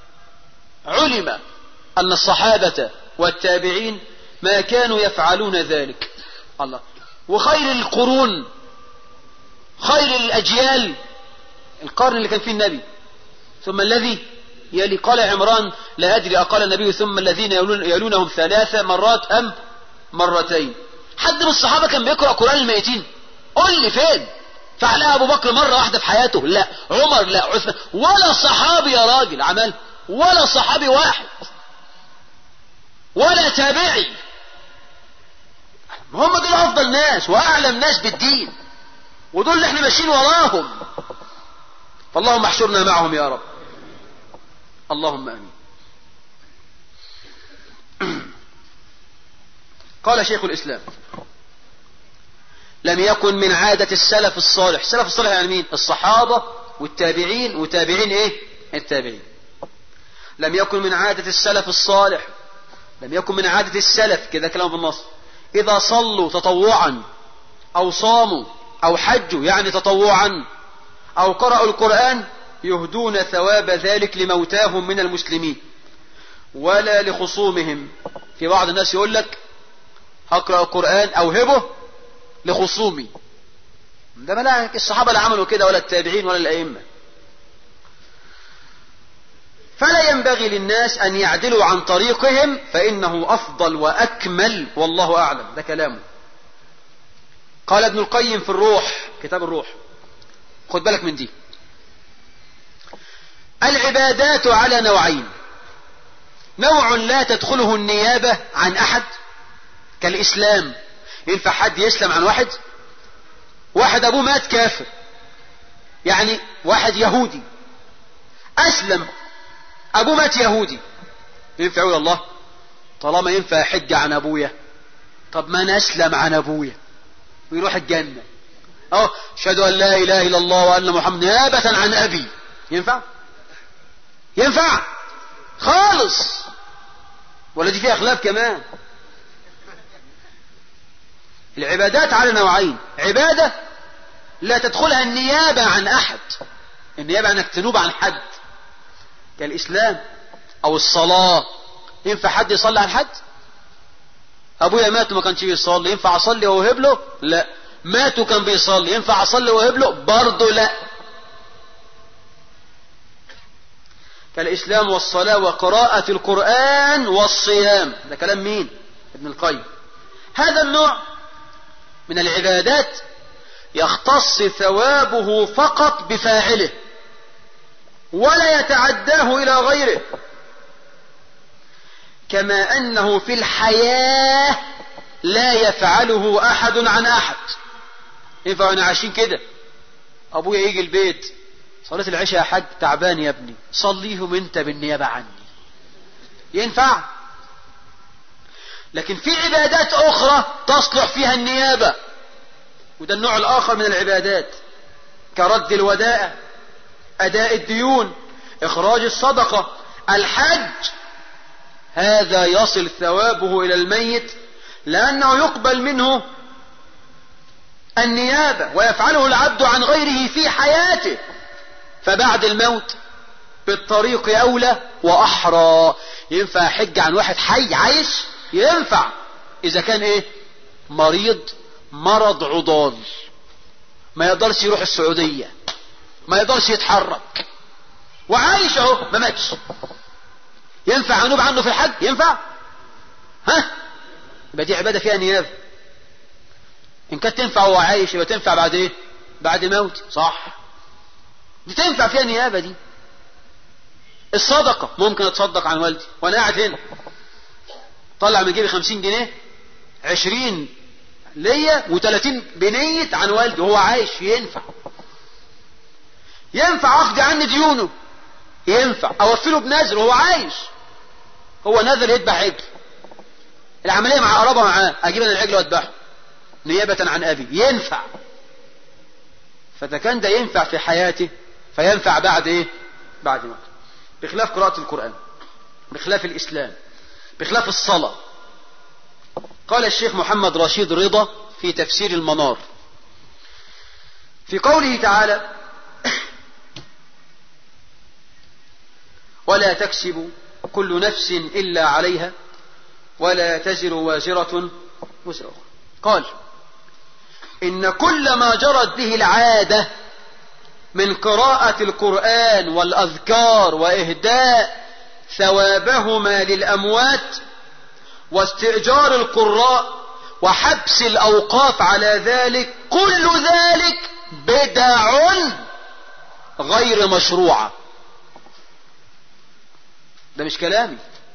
أن الصحابة والتابعين ما كانوا يفعلون ذلك الله وخير القرون خير الأجيال القرن اللي كان فيه النبي ثم الذي يلي قال عمران لا أدري أقال النبي ثم الذين يلون يلونهم ثلاث مرات أم مرتين حد من الصحابة كان بيقرأ قرآن الميتين قل لي فين فعلها أبو بكر مرة واحدة في حياته لا عمر لا عثمان ولا صحابي يا راجل عمل ولا صحابي واحد ولا تابعي هم دول أفضل ناس وأعلم ناس بالدين ودول اللي احنا ماشيين وراهم فاللهم احشرنا معهم يا رب اللهم امين قال شيخ الاسلام لم يكن من عادة السلف الصالح السلف الصالح يعني مين الصحابة والتابعين وتابعين ايه التابعين لم يكن من عادة السلف الصالح لم يكن من عادة السلف كذا كلام في النص إذا صلوا تطوعا أو صاموا أو حجوا يعني تطوعا أو قرأوا القرآن يهدون ثواب ذلك لموتاهم من المسلمين ولا لخصومهم في بعض الناس يقول لك هقرأ القرآن أوهبه لخصومي ده ما الصحابة لا عملوا كده ولا التابعين ولا الأئمة فلا ينبغي للناس أن يعدلوا عن طريقهم فإنه أفضل وأكمل والله أعلم ده كلامه قال ابن القيم في الروح كتاب الروح خد بالك من دي العبادات على نوعين نوع لا تدخله النيابة عن أحد كالإسلام ينفع حد يسلم عن واحد واحد أبوه مات كافر يعني واحد يهودي أسلم أبوه مات يهودي ينفع يقول الله طالما ينفع حج عن أبويا طب ما أنا أسلم عن أبويا ويروح الجنة أهو أشهد أن لا إله إلا الله وأن محمد نيابة عن أبي ينفع ينفع خالص ولا دي فيها خلاف كمان العبادات على نوعين عبادة لا تدخلها النيابة عن أحد النيابة أنك تنوب عن حد كالإسلام أو الصلاة ينفع حد يصلي عن حد أبويا مات وما كانش بيصلي ينفع أصلي وأوهب له لا مات وكان بيصلي ينفع أصلي وأوهب له برضه لا كالإسلام والصلاة وقراءة القرآن والصيام ده كلام مين ابن القيم هذا النوع من العبادات يختص ثوابه فقط بفاعله ولا يتعداه إلى غيره كما أنه في الحياة لا يفعله أحد عن أحد ينفع أنا عايشين كده أبويا يجي البيت صلاة العشاء يا حاج تعبان يا ابني صليهم انت بالنيابة عني ينفع لكن في عبادات أخرى تصلح فيها النيابة وده النوع الآخر من العبادات كرد الودائع أداء الديون إخراج الصدقة الحج هذا يصل ثوابه إلى الميت لأنه يقبل منه النيابة ويفعله العبد عن غيره في حياته فبعد الموت بالطريق أولى وأحرى ينفع حج عن واحد حي عايش ينفع إذا كان إيه مريض مرض عضال ما يقدرش يروح السعودية ما يقدرش يتحرك وعايش اهو ما ماتش ينفع انوب عنه في الحج ينفع ها يبقى دي عباده فيها نيابه ان كانت تنفع وهو عايش يبقى تنفع بعد ايه بعد موت صح دي تنفع فيها نيابه دي الصدقه ممكن اتصدق عن والدي وانا قاعد هنا طلع من جيبي خمسين جنيه عشرين ليا وتلاتين بنية عن والدي وهو عايش ينفع ينفع اخدي عني ديونه ينفع اوفله بنذر وهو عايش هو نذر يذبح عجل العملية مع قرابة معاه اجيب انا العجل واذبحه نيابة عن ابي ينفع فاذا كان ده ينفع في حياته فينفع بعد ايه بعد موته بخلاف قراءة القرآن بخلاف الاسلام بخلاف الصلاة قال الشيخ محمد رشيد رضا في تفسير المنار في قوله تعالى ولا تكسب كل نفس إلا عليها ولا تزر وازرة وزر أخرى قال إن كل ما جرت به العادة من قراءة القرآن والأذكار وإهداء ثوابهما للأموات واستئجار القراء وحبس الأوقاف على ذلك كل ذلك بدع غير مشروعة ده مش كلامي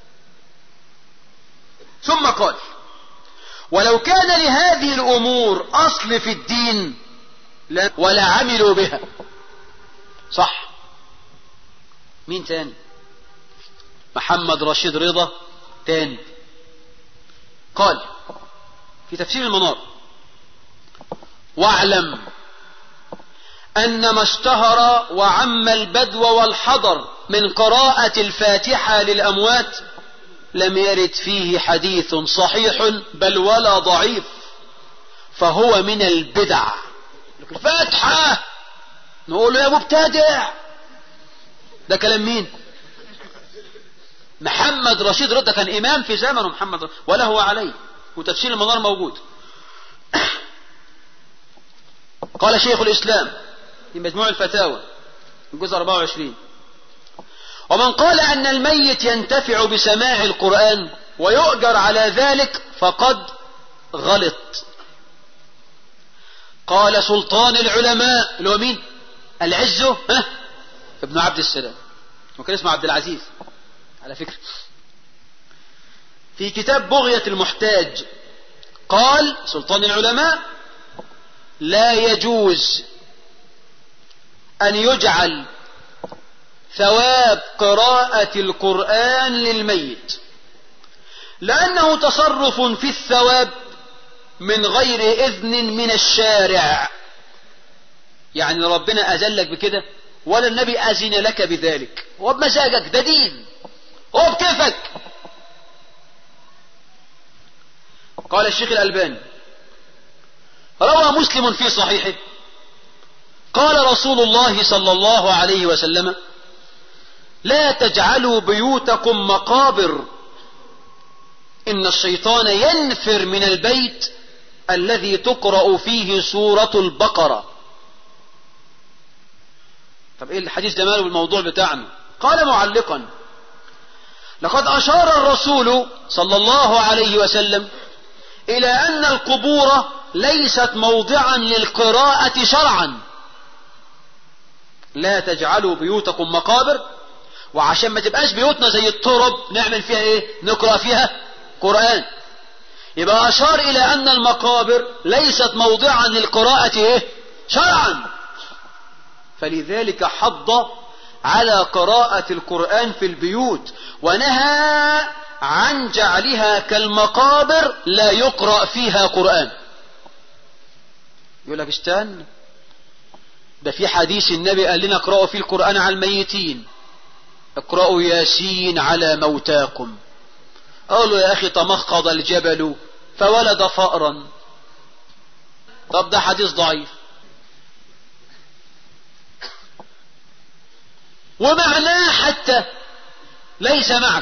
ثم قال ولو كان لهذه الأمور أصل في الدين ولا عملوا بها صح مين تاني محمد رشيد رضا تاني قال في تفسير المنار واعلم أن ما اشتهر وعم البدو والحضر من قراءة الفاتحة للأموات لم يرد فيه حديث صحيح بل ولا ضعيف فهو من البدع الفاتحة نقول له يا مبتدع ده كلام مين محمد رشيد رضا كان إمام في زمنه محمد رشيد ولا هو عليه وتفسير المنار موجود قال شيخ الإسلام في مجموع الفتاوى الجزء 24 ومن قال أن الميت ينتفع بسماع القرآن ويؤجر على ذلك فقد غلط قال سلطان العلماء اللي هو مين العزه ها ابن عبد السلام وكان اسمه عبد العزيز على فكرة في كتاب بغية المحتاج قال سلطان العلماء لا يجوز أن يجعل ثواب قراءة القرآن للميت لأنه تصرف في الثواب من غير إذن من الشارع يعني ربنا أذلك بكده ولا النبي أذن لك بذلك وبمزاجك ده دين وبكيفك قال الشيخ الألباني روى مسلم في صحيحه قال رسول الله صلى الله عليه وسلم لا تجعلوا بيوتكم مقابر إن الشيطان ينفر من البيت الذي تقرأ فيه سورة البقرة طب ايه الحديث ده ماله بالموضوع بتاعنا قال معلقا لقد أشار الرسول صلى الله عليه وسلم إلى أن القبور ليست موضعا للقراءة شرعا لا تجعلوا بيوتكم مقابر وعشان ما تبقاش بيوتنا زي الترب نعمل فيها ايه نقرأ فيها قرآن يبقى أشار إلى أن المقابر ليست موضعا للقراءة ايه شرعا فلذلك حض على قراءة القرآن في البيوت ونهى عن جعلها كالمقابر لا يقرأ فيها قرآن يقول لك استنى ده في حديث النبي قال لنا اقرأوا في القرآن على الميتين اقرأوا ياسين على موتاكم قالوا يا أخي تمخض الجبل فولد فأرا طب ده حديث ضعيف ومعناه حتى ليس معك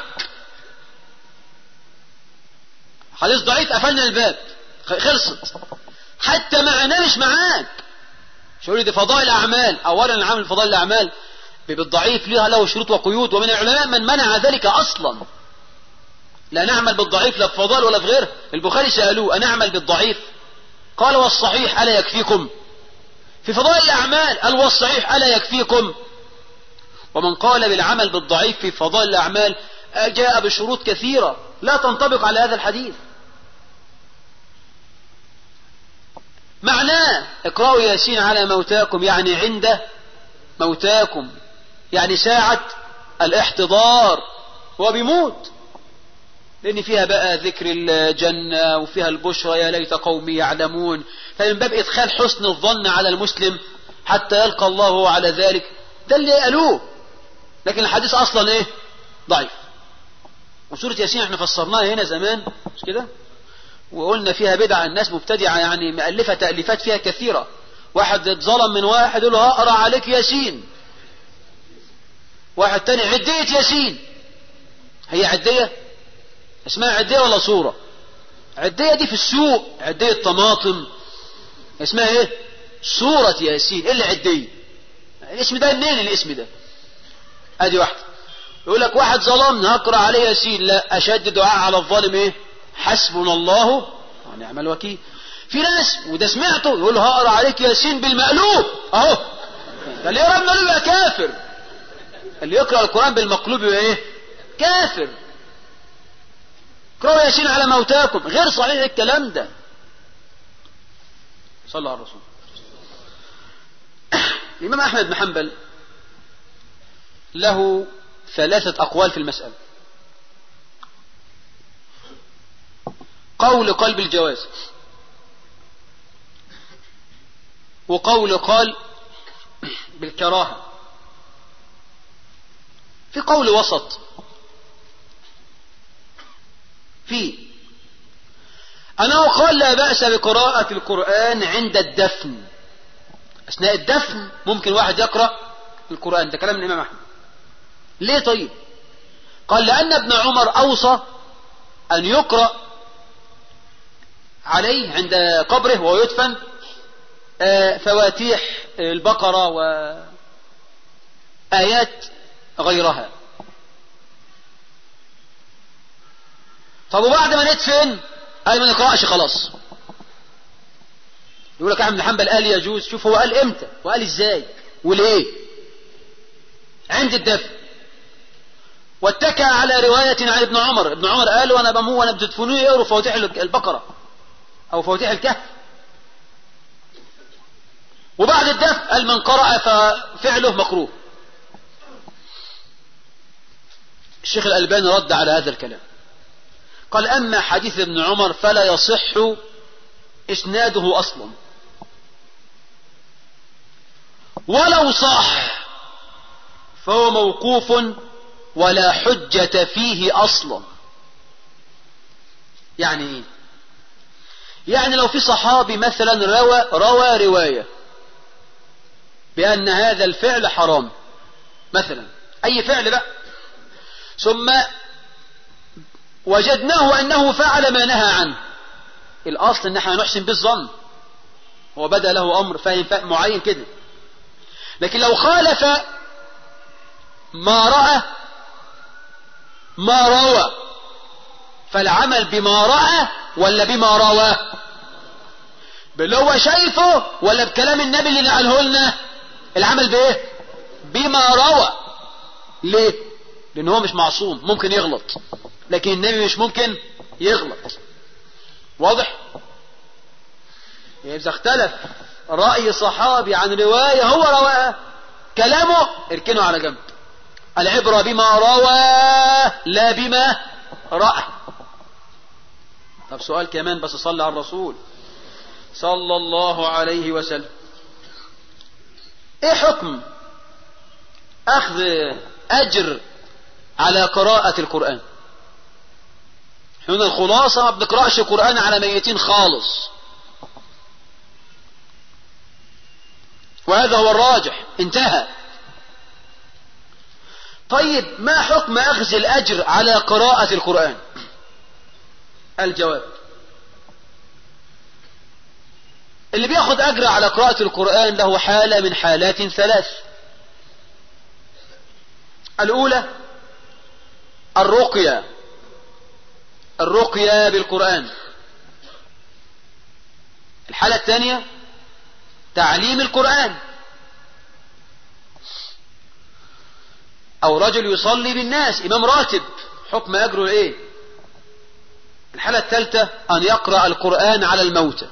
حديث ضعيف قفلنا الباب خلصت حتى معناه مش معاك شو دي فضائل الاعمال اولا العمل فضائل الاعمال بالضعيف لها له شروط وقيود ومن العلماء من منع ذلك اصلا لا نعمل بالضعيف لا في فضائل ولا في غيره البخاري سالوه انعمل بالضعيف قال والصحيح الا يكفيكم في فضائل الاعمال قال والصحيح الا يكفيكم ومن قال بالعمل بالضعيف في فضائل الاعمال جاء بشروط كثيره لا تنطبق على هذا الحديث معناه اقرأوا ياسين على موتاكم يعني عند موتاكم يعني ساعة الاحتضار هو بيموت لأن فيها بقى ذكر الجنة وفيها البشرى يا ليت قومي يعلمون فمن باب إدخال حسن الظن على المسلم حتى يلقى الله على ذلك ده اللي قالوه لكن الحديث أصلا إيه ضعيف وسورة ياسين احنا فسرناها هنا زمان مش كده وقلنا فيها بدعة الناس مبتدعة يعني مؤلفة تأليفات فيها كثيرة واحد اتظلم من واحد يقول له اقرا عليك ياسين واحد تاني عدية ياسين هي عدية اسمها عدية ولا صورة عدية دي في السوق عدية طماطم اسمها ايه صورة ياسين ايه اللي عدية الاسم ده منين الاسم ده ادي واحدة يقول لك واحد ظلمني هقرا عليه ياسين لا اشد دعاء على الظالم ايه حسبنا الله ونعم الوكيل في ناس وده سمعته يقول له هقرا عليك ياسين بالمقلوب اهو اللي يقرا بالمقلوب يبقى كافر اللي يقرا القران بالمقلوب يبقى ايه كافر اقرأوا ياسين على موتاكم غير صحيح الكلام ده صلى على الرسول الإمام أحمد بن حنبل له ثلاثة أقوال في المسألة قول قلب الجواز وقول قال بالكراهة في قول وسط في أنه قال لا بأس بقراءة القرآن عند الدفن أثناء الدفن ممكن واحد يقرأ القرآن ده كلام الإمام أحمد ليه طيب قال لأن ابن عمر أوصى أن يقرأ عليه عند قبره وهو يدفن فواتيح البقرة وآيات غيرها طب وبعد ما ندفن قال ما نقرأش خلاص يقول لك احمد بن حنبل قال يجوز شوف هو قال امتى وقال ازاي وليه عند الدفن واتكى على رواية عن ابن عمر ابن عمر قال وانا بمو وانا بتدفنوني يقروا فواتيح البقرة او فواتيح الكهف وبعد الدفن قال من قرأ ففعله مكروه الشيخ الألباني رد على هذا الكلام قال أما حديث ابن عمر فلا يصح إسناده أصلا ولو صح فهو موقوف ولا حجة فيه أصلا يعني إيه يعني لو في صحابي مثلا روى روى رواية بأن هذا الفعل حرام مثلا أي فعل بقى ثم وجدناه أنه فعل ما نهى عنه الأصل أن احنا نحسن بالظن هو بدأ له أمر فاهم فاهم معين كده لكن لو خالف ما رأى ما روى فالعمل بما رأى ولا بما روى باللي هو شايفه ولا بكلام النبي اللي نقله لنا العمل بايه بما روى ليه لان هو مش معصوم ممكن يغلط لكن النبي مش ممكن يغلط واضح اذا اختلف رأي صحابي عن رواية هو رواها كلامه اركنه على جنب العبرة بما روى لا بما رأى طب سؤال كمان بس صلى على الرسول صلى الله عليه وسلم ايه حكم اخذ اجر على قراءة القرآن هنا الخلاصة ما بنقرأش القرآن على ميتين خالص وهذا هو الراجح انتهى طيب ما حكم أخذ الأجر على قراءة القرآن الجواب اللي بياخد أجر على قراءة القرآن له حالة من حالات ثلاث الأولى الرقية الرقية بالقرآن الحالة الثانية تعليم القرآن أو رجل يصلي بالناس إمام راتب حكم أجره إيه الحالة الثالثة أن يقرأ القرآن على الموتى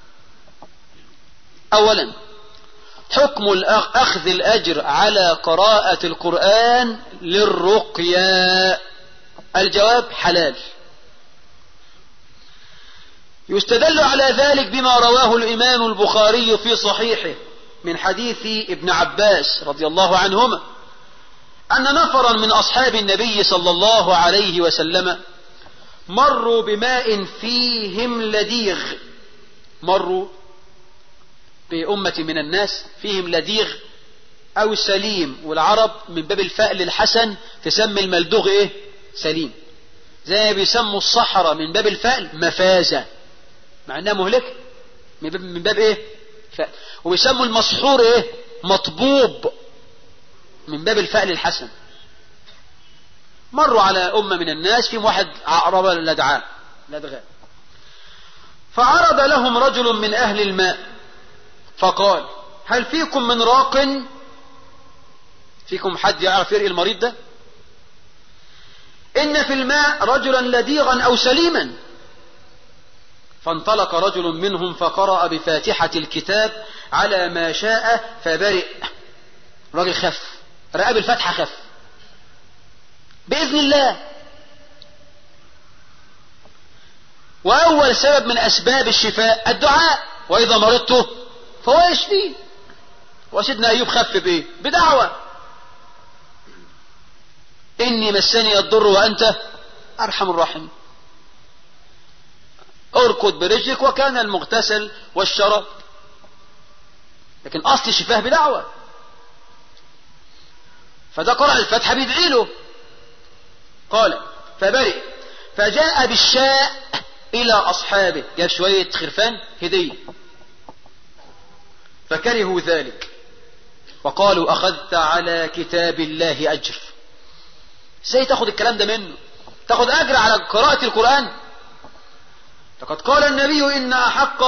أولا حكم أخذ الأجر على قراءة القرآن للرقية الجواب حلال يستدل على ذلك بما رواه الإمام البخاري في صحيحه من حديث ابن عباس رضي الله عنهما أن نفرا من أصحاب النبي صلى الله عليه وسلم مروا بماء فيهم لديغ مروا بأمة من الناس فيهم لديغ أو سليم والعرب من باب الفأل الحسن تسمي الملدوغ إيه سليم زي ما بيسموا الصحراء من باب الفأل مفازة مع انها مهلكة من باب, من باب ايه فأل وبيسموا المسحور ايه مطبوب من باب الفأل الحسن مروا على أمة من الناس فيهم واحد عقرب لدعاء لدغاء فعرض لهم رجل من أهل الماء فقال هل فيكم من راق فيكم حد يعرف يرقي المريض ده إن في الماء رجلا لديغا أو سليما فانطلق رجل منهم فقرأ بفاتحة الكتاب على ما شاء فبرئ راجل خف رقاب الفتحة خف بإذن الله وأول سبب من أسباب الشفاء الدعاء وإذا مرضت فهو يشفيه وسيدنا أيوب خف بإيه بدعوة إني مسني الضر وأنت أرحم الراحمين اركض برجلك وكان المغتسل والشراب لكن أصل الشفاه بدعوة فده قرأ الفتحة بيدعي له قال فبرئ فجاء بالشاء إلى أصحابه جاب شوية خرفان هدية فكرهوا ذلك وقالوا أخذت على كتاب الله أجر ازاي تاخد الكلام ده منه تاخد أجر على قراءة القرآن فقد قال النبي إن أحق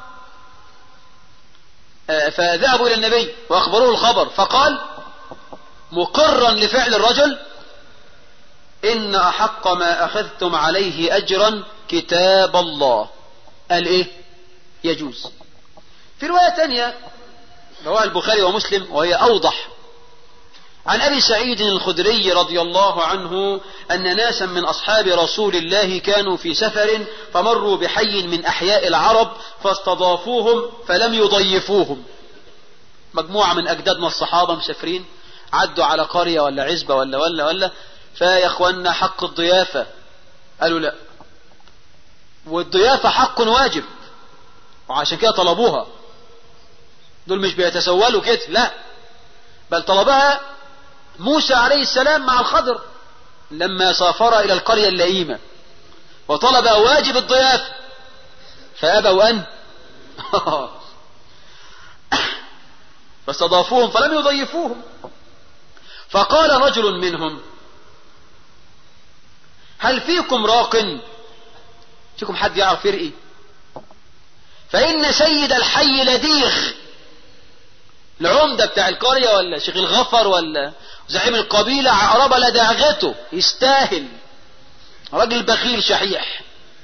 فذهبوا إلى النبي وأخبروه الخبر فقال مقرا لفعل الرجل إن أحق ما أخذتم عليه أجرا كتاب الله قال إيه يجوز في رواية ثانية رواه البخاري ومسلم وهي أوضح عن أبي سعيد الخدري رضي الله عنه أن ناسا من أصحاب رسول الله كانوا في سفر فمروا بحي من أحياء العرب فاستضافوهم فلم يضيفوهم مجموعة من أجدادنا الصحابة مسافرين عدوا على قرية ولا عزبة ولا ولا ولا فيا اخوانا حق الضيافة قالوا لا والضيافة حق واجب وعشان كده طلبوها دول مش بيتسولوا كده لا بل طلبها موسى عليه السلام مع الخضر لما سافر إلى القرية اللئيمة وطلب واجب الضيافة فأبوا أن فاستضافوهم فلم يضيفوهم فقال رجل منهم هل فيكم راق فيكم حد يعرف يرقي فإن سيد الحي لديخ العمدة بتاع القرية ولا شيخ الغفر ولا زعيم القبيلة عقرب لداغته يستاهل راجل بخيل شحيح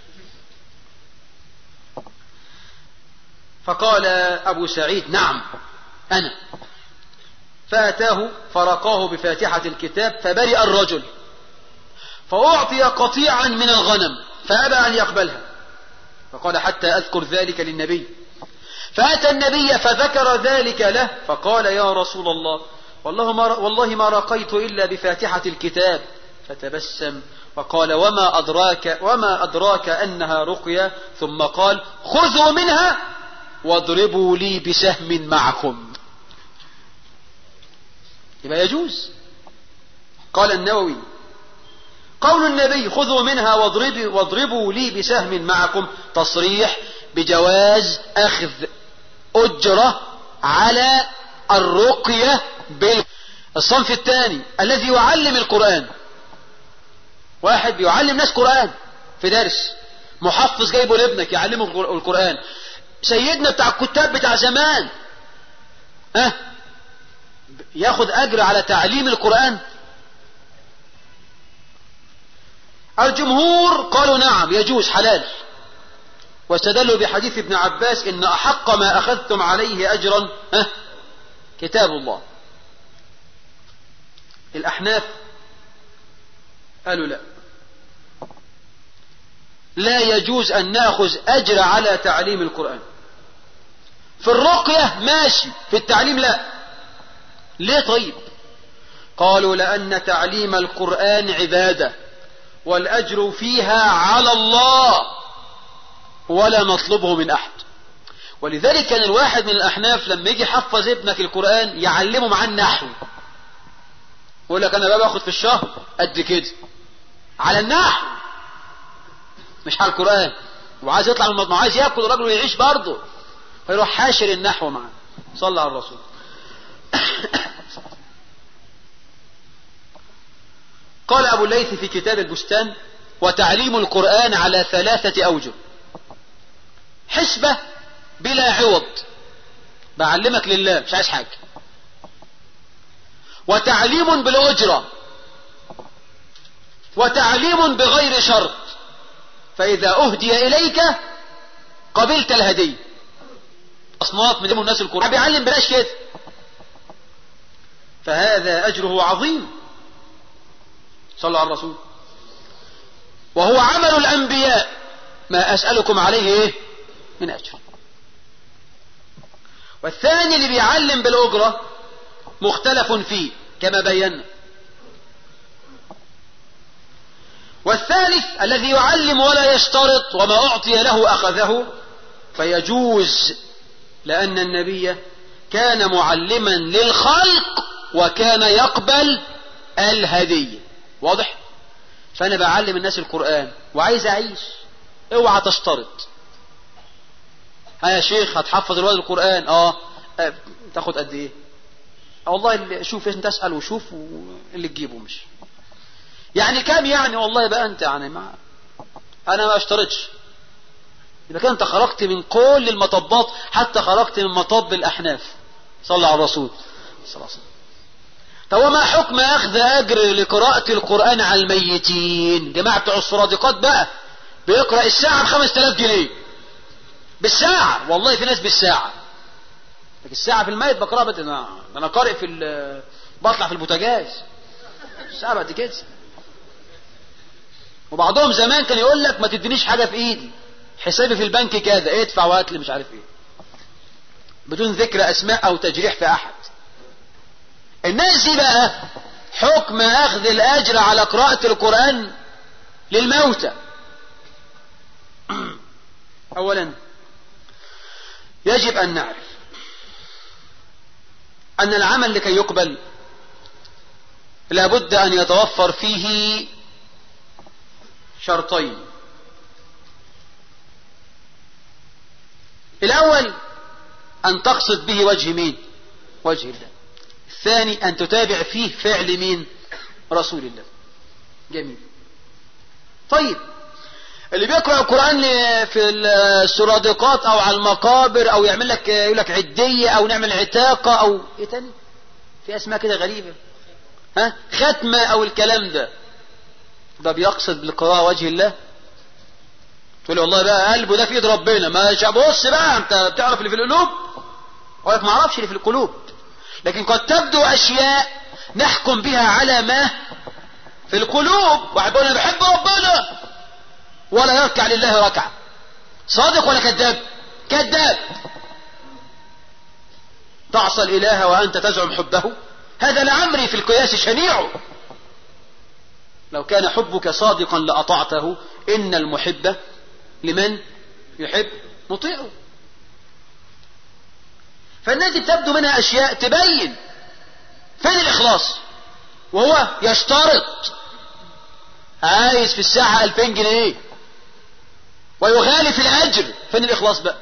فقال أبو سعيد نعم أنا فأتاه فرقاه بفاتحة الكتاب فبرئ الرجل فأعطي قطيعا من الغنم فأبى أن يقبلها فقال حتى أذكر ذلك للنبي فأتى النبي فذكر ذلك له فقال يا رسول الله والله ما, والله ما رقيت إلا بفاتحة الكتاب فتبسم وقال وما أدراك وما أدراك أنها رقية ثم قال خذوا منها واضربوا لي بسهم معكم يبقى يجوز قال النووي قول النبي خذوا منها واضربوا, واضربوا لي بسهم معكم تصريح بجواز أخذ أجرة على الرقية بال الصنف الثاني الذي يعلم القرآن واحد بيعلم ناس قرآن في درس محفظ جايبه لابنك يعلمه القرآن سيدنا بتاع الكتاب بتاع زمان ها أه؟ ياخد أجر على تعليم القرآن الجمهور قالوا نعم يجوز حلال واستدلوا بحديث ابن عباس إن أحق ما أخذتم عليه أجرا ها كتاب الله الأحناف قالوا لا لا يجوز أن نأخذ أجر على تعليم القرآن في الرقية ماشي في التعليم لا ليه طيب قالوا لأن تعليم القرآن عبادة والأجر فيها على الله ولا نطلبه من أحد ولذلك كان الواحد من الأحناف لما يجي يحفظ ابنك القرآن يعلمه مع النحو يقول لك أنا بقى باخد في الشهر قد كده على النحو مش على القرآن وعايز يطلع من المضمع عايز ياكل الراجل ويعيش برضه فيروح حاشر النحو معاه صلى على الرسول قال أبو الليث في كتاب البستان وتعليم القرآن على ثلاثة أوجه حسبة بلا عوض بعلمك لله مش عايز حاجة وتعليم بالأجرة وتعليم بغير شرط فإذا أهدي إليك قبلت الهدية أصناف من الناس القرآن بيعلم بلاش كده فهذا أجره عظيم صلى على الرسول وهو عمل الأنبياء ما أسألكم عليه إيه من أجر والثاني اللي بيعلم بالأجرة مختلف فيه كما بينا والثالث الذي يعلم ولا يشترط وما أعطي له أخذه فيجوز لأن النبي كان معلما للخلق وكان يقبل الهدية واضح فأنا بعلم الناس القرآن وعايز أعيش اوعى تشترط ها يا شيخ هتحفظ الولد القرآن اه, آه. تاخد قد ايه والله شوف انت اسأل وشوف اللي تجيبه مش يعني كام يعني والله بقى انت يعني ما انا ما اشترطش يبقى كده انت خرجت من كل المطبات حتى خرجت من مطب الاحناف صلى على الرسول صلى الله عليه وسلم طب وما حكم اخذ اجر لقراءة القرآن على الميتين جماعة بتوع الصرادقات بقى بيقرأ الساعة بخمس تلاف جنيه بالساعة والله في ناس بالساعة لكن الساعة في الميت بقرأها بد... انا قارئ في ال... بطلع في البوتاجاز الساعة بعد كده وبعضهم زمان كان يقول لك ما تدينيش حاجة في ايدي حسابي في البنك كذا ادفع وهات لي مش عارف ايه بدون ذكر اسماء او تجريح في احد الناس دي بقى حكم اخذ الاجر على قراءة القرآن للموتى اولا يجب ان نعرف ان العمل لكي يقبل لابد ان يتوفر فيه شرطين الاول ان تقصد به وجه مين وجه الله الثاني ان تتابع فيه فعل مين رسول الله جميل طيب اللي بيقرأ القرآن في السرادقات او على المقابر او يعمل لك يقول لك عدية او نعمل عتاقة او ايه تاني في اسماء كده غريبة ها ختمة او الكلام ده ده بيقصد بالقراءة وجه الله تقول لي والله بقى قلبه ده في ايد ربنا ما بص بقى انت بتعرف اللي في القلوب اقول ما اعرفش اللي في القلوب لكن قد تبدو اشياء نحكم بها على ما في القلوب واحد يقول انا بحب ربنا ولا يركع لله ركعة صادق ولا كذاب كذاب تعصى الاله وانت تزعم حبه هذا لعمري في القياس شنيع لو كان حبك صادقا لأطعته إن المحب لمن يحب مطيعه فالناس تبدو منها أشياء تبين فين الإخلاص وهو يشترط عايز في الساعة 2000 جنيه ويغالي في الأجر فين الإخلاص بقى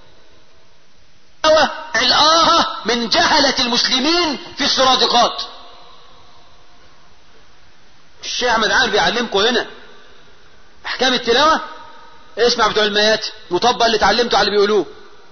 الآهة من جهلة المسلمين في السرادقات الشيخ أحمد عامر بيعلمكم هنا أحكام التلاوة اسمع بتوع الميات وطبق اللي اتعلمته على اللي بيقولوه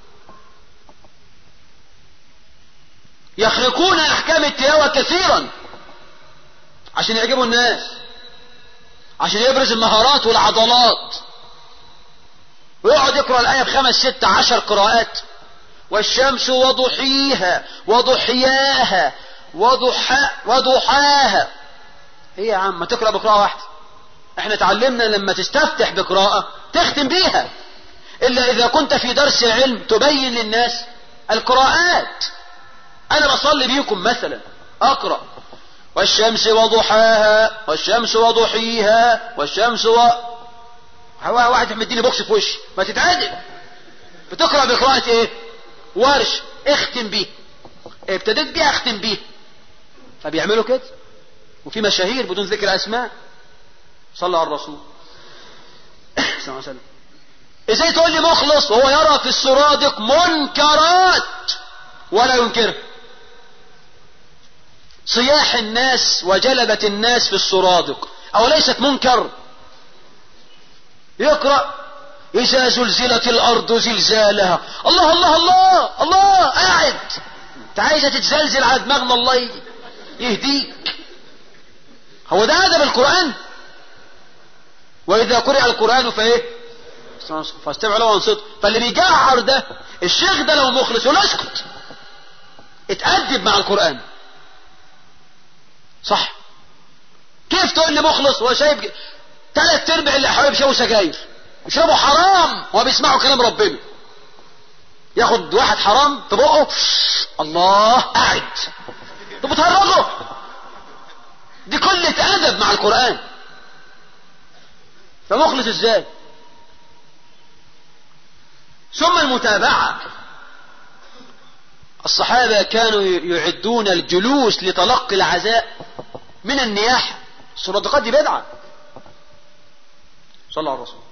يخرقون أحكام التلاوة كثيرا عشان يعجبوا الناس عشان يبرز المهارات والعضلات ويقعد يقرأ الآية بخمس ست عشر قراءات والشمس وضحيها وضحياها وضحا وضحاها ايه يا عم ما تقرأ بقراءة واحدة احنا اتعلمنا لما تستفتح بقراءة تختم بيها الا اذا كنت في درس علم تبين للناس القراءات انا بصلي بيكم مثلا اقرأ والشمس وضحاها والشمس وضحيها والشمس و واحد مديني بوكس في وشي ما تتعادل بتقرأ بقراءة ايه ورش اختم بيه ابتديت بيه اختم بيه فبيعملوا كده وفي مشاهير بدون ذكر اسماء صلى على الرسول صلى الله عليه وسلم ازاي تقول لي مخلص وهو يرى في السرادق منكرات ولا ينكرها صياح الناس وجلبة الناس في السرادق او ليست منكر يقرأ إذا زلزلت الأرض زلزالها الله الله الله الله قاعد أنت عايزة تتزلزل على دماغنا الله يهديك هو ده أدب القرآن وإذا قرئ القرآن فإيه فاستمع له وانصت فاللي بيجعر ده الشيخ ده لو مخلص يقول اسكت اتأدب مع القرآن صح كيف تقول لي مخلص هو شايف ثلاث ارباع اللي حواليه بيشربوا سجاير يشربوا حرام وهو بيسمعوا كلام ربنا ياخد واحد حرام في بقه الله قاعد انتوا بتهرجوا دي قلة أدب مع القرآن فمخلص ازاي ثم المتابعة الصحابة كانوا يعدون الجلوس لتلقي العزاء من النياحة الصدقات دي بدعة صلى على الرسول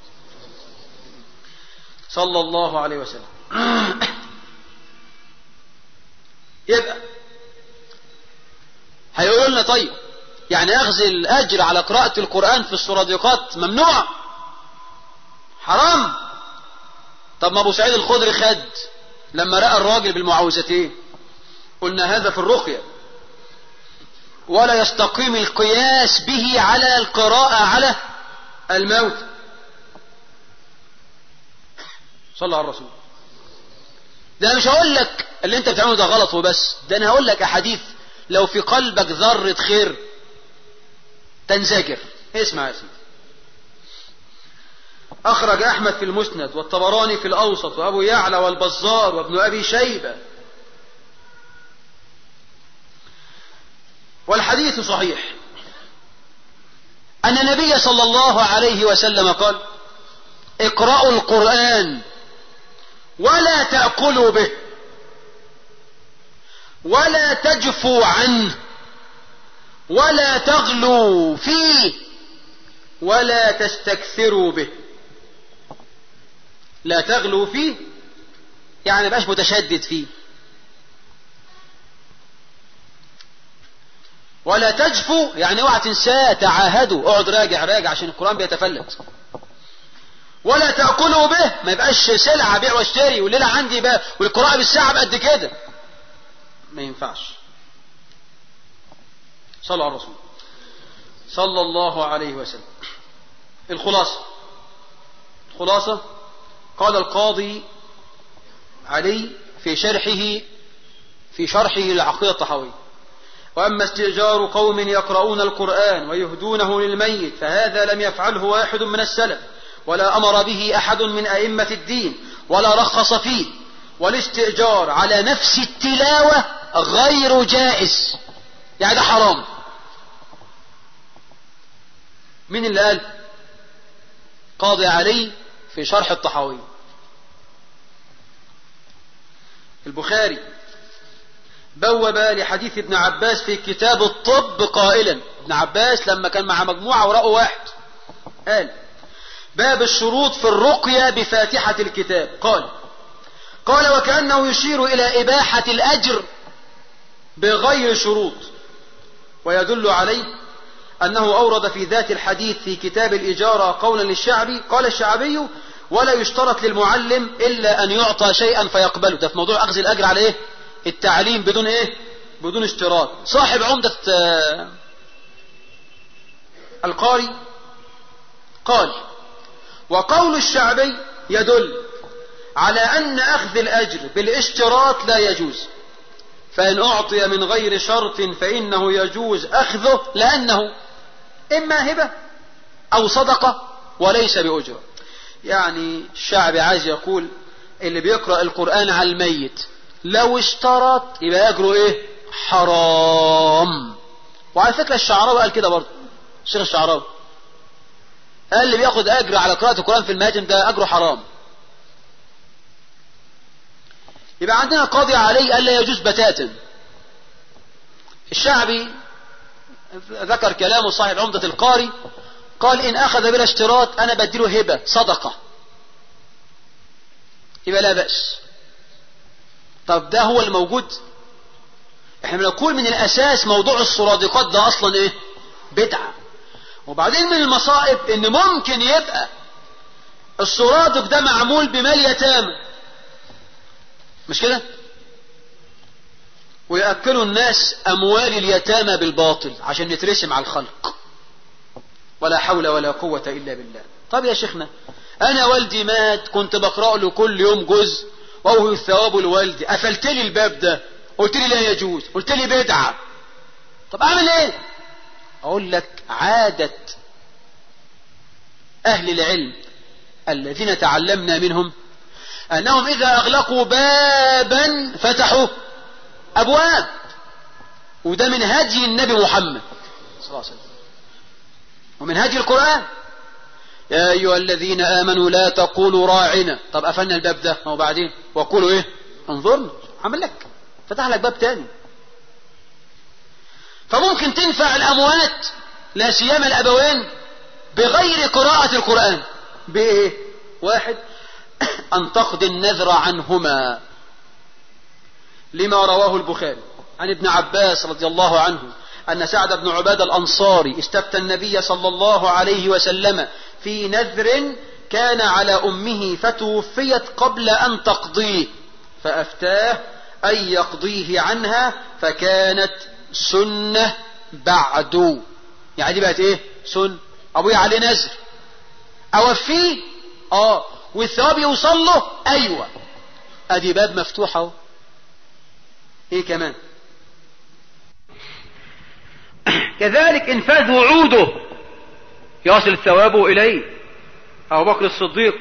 صلى الله عليه وسلم يبقى هيقولوا لنا طيب يعني اخذ الاجر على قراءة القرآن في السرادقات ممنوع حرام طب ما ابو سعيد الخدري خد لما رأى الراجل بالمعوذتين قلنا هذا في الرقية ولا يستقيم القياس به على القراءة على الموت صلى على الرسول ده مش هقول لك اللي انت بتعمله ده غلط وبس ده انا هقول لك احاديث لو في قلبك ذرة خير تنزجر اسمع يا سيدي أخرج أحمد في المسند والطبراني في الأوسط وأبو يعلى والبزار وابن أبي شيبة والحديث صحيح أن النبي صلى الله عليه وسلم قال اقرأوا القرآن ولا تأكلوا به ولا تجفوا عنه ولا تغلوا فيه ولا تستكثروا به لا تغلوا فيه يعني بقاش متشدد فيه ولا تجفوا يعني اوعى تنساه تعاهدوا اقعد راجع راجع عشان القرآن بيتفلت ولا تأكلوا به ما يبقاش سلعة بيع واشتري والليلة عندي بقى والقراءة بالساعة بقد كده ما ينفعش صلوا على الرسول صلى الله عليه وسلم الخلاصة الخلاصة قال القاضي علي في شرحه في شرحه للعقيدة الطحاوية وأما استئجار قوم يقرؤون القرآن ويهدونه للميت فهذا لم يفعله واحد من السلف ولا أمر به أحد من أئمة الدين ولا رخص فيه والاستئجار على نفس التلاوة غير جائز يعني ده حرام مين اللي قال قاضي علي في شرح الطحاوي البخاري بوب لحديث ابن عباس في كتاب الطب قائلا ابن عباس لما كان مع مجموعة ورقوا واحد قال باب الشروط في الرقية بفاتحة الكتاب قال قال وكأنه يشير إلى إباحة الأجر بغير شروط ويدل عليه أنه أورد في ذات الحديث في كتاب الإجارة قولا للشعبي قال الشعبي ولا يشترط للمعلم إلا أن يعطى شيئا فيقبله ده في موضوع أخذ الأجر على إيه التعليم بدون إيه بدون اشتراط صاحب عمدة القاري قال وقول الشعبي يدل على أن أخذ الأجر بالاشتراط لا يجوز فإن أعطي من غير شرط فإنه يجوز أخذه لأنه إما هبة أو صدقة وليس بأجرة يعني الشعب عايز يقول اللي بيقرأ القرآن على الميت لو اشترط يبقى أجره إيه حرام وعلى فكرة الشعراوي قال كده برضه الشيخ الشعراوي قال اللي بياخد أجر على قراءة القرآن في المهاجم ده أجره حرام يبقى عندنا قاضي عليه ألا يجوز بتاتا الشعبي ذكر كلامه صاحب عمدة القاري قال إن أخذ بلا اشتراط أنا بديله هبة صدقة يبقى لا بأس طب ده هو الموجود احنا بنقول من الأساس موضوع الصرادقات ده أصلا إيه بدعة وبعدين من المصائب إن ممكن يبقى الصرادق ده معمول بمال يتامى مش كده ويأكلوا الناس أموال اليتامى بالباطل عشان يترسم على الخلق ولا حول ولا قوة إلا بالله طب يا شيخنا أنا والدي مات كنت بقرأ له كل يوم جزء وهو الثواب لوالدي قفلت لي الباب ده قلت لي لا يجوز قلت لي بدعة طب أعمل إيه أقول لك عادة أهل العلم الذين تعلمنا منهم أنهم إذا أغلقوا بابا فتحوا أبواب وده من هدي النبي محمد صلى الله عليه وسلم ومن هدي القرآن يا أيها الذين آمنوا لا تقولوا راعنا طب قفلنا الباب ده وبعدين وقولوا إيه انظرنا عمل لك فتح لك باب تاني فممكن تنفع الأموات لا سيما الأبوين بغير قراءة القرآن بإيه واحد أن تقضي النذر عنهما لما رواه البخاري عن ابن عباس رضي الله عنه أن سعد بن عباد الأنصاري استفتى النبي صلى الله عليه وسلم في نذر كان على أمه فتوفيت قبل أن تقضيه فأفتاه أن يقضيه عنها فكانت سنة بعد يعني دي بقت ايه سن ابويا عليه نذر اوفيه اه والثواب يوصل له ايوه ادي باب مفتوح اهو ايه كمان كذلك انفاذ وعوده يصل الثواب اليه ابو بكر الصديق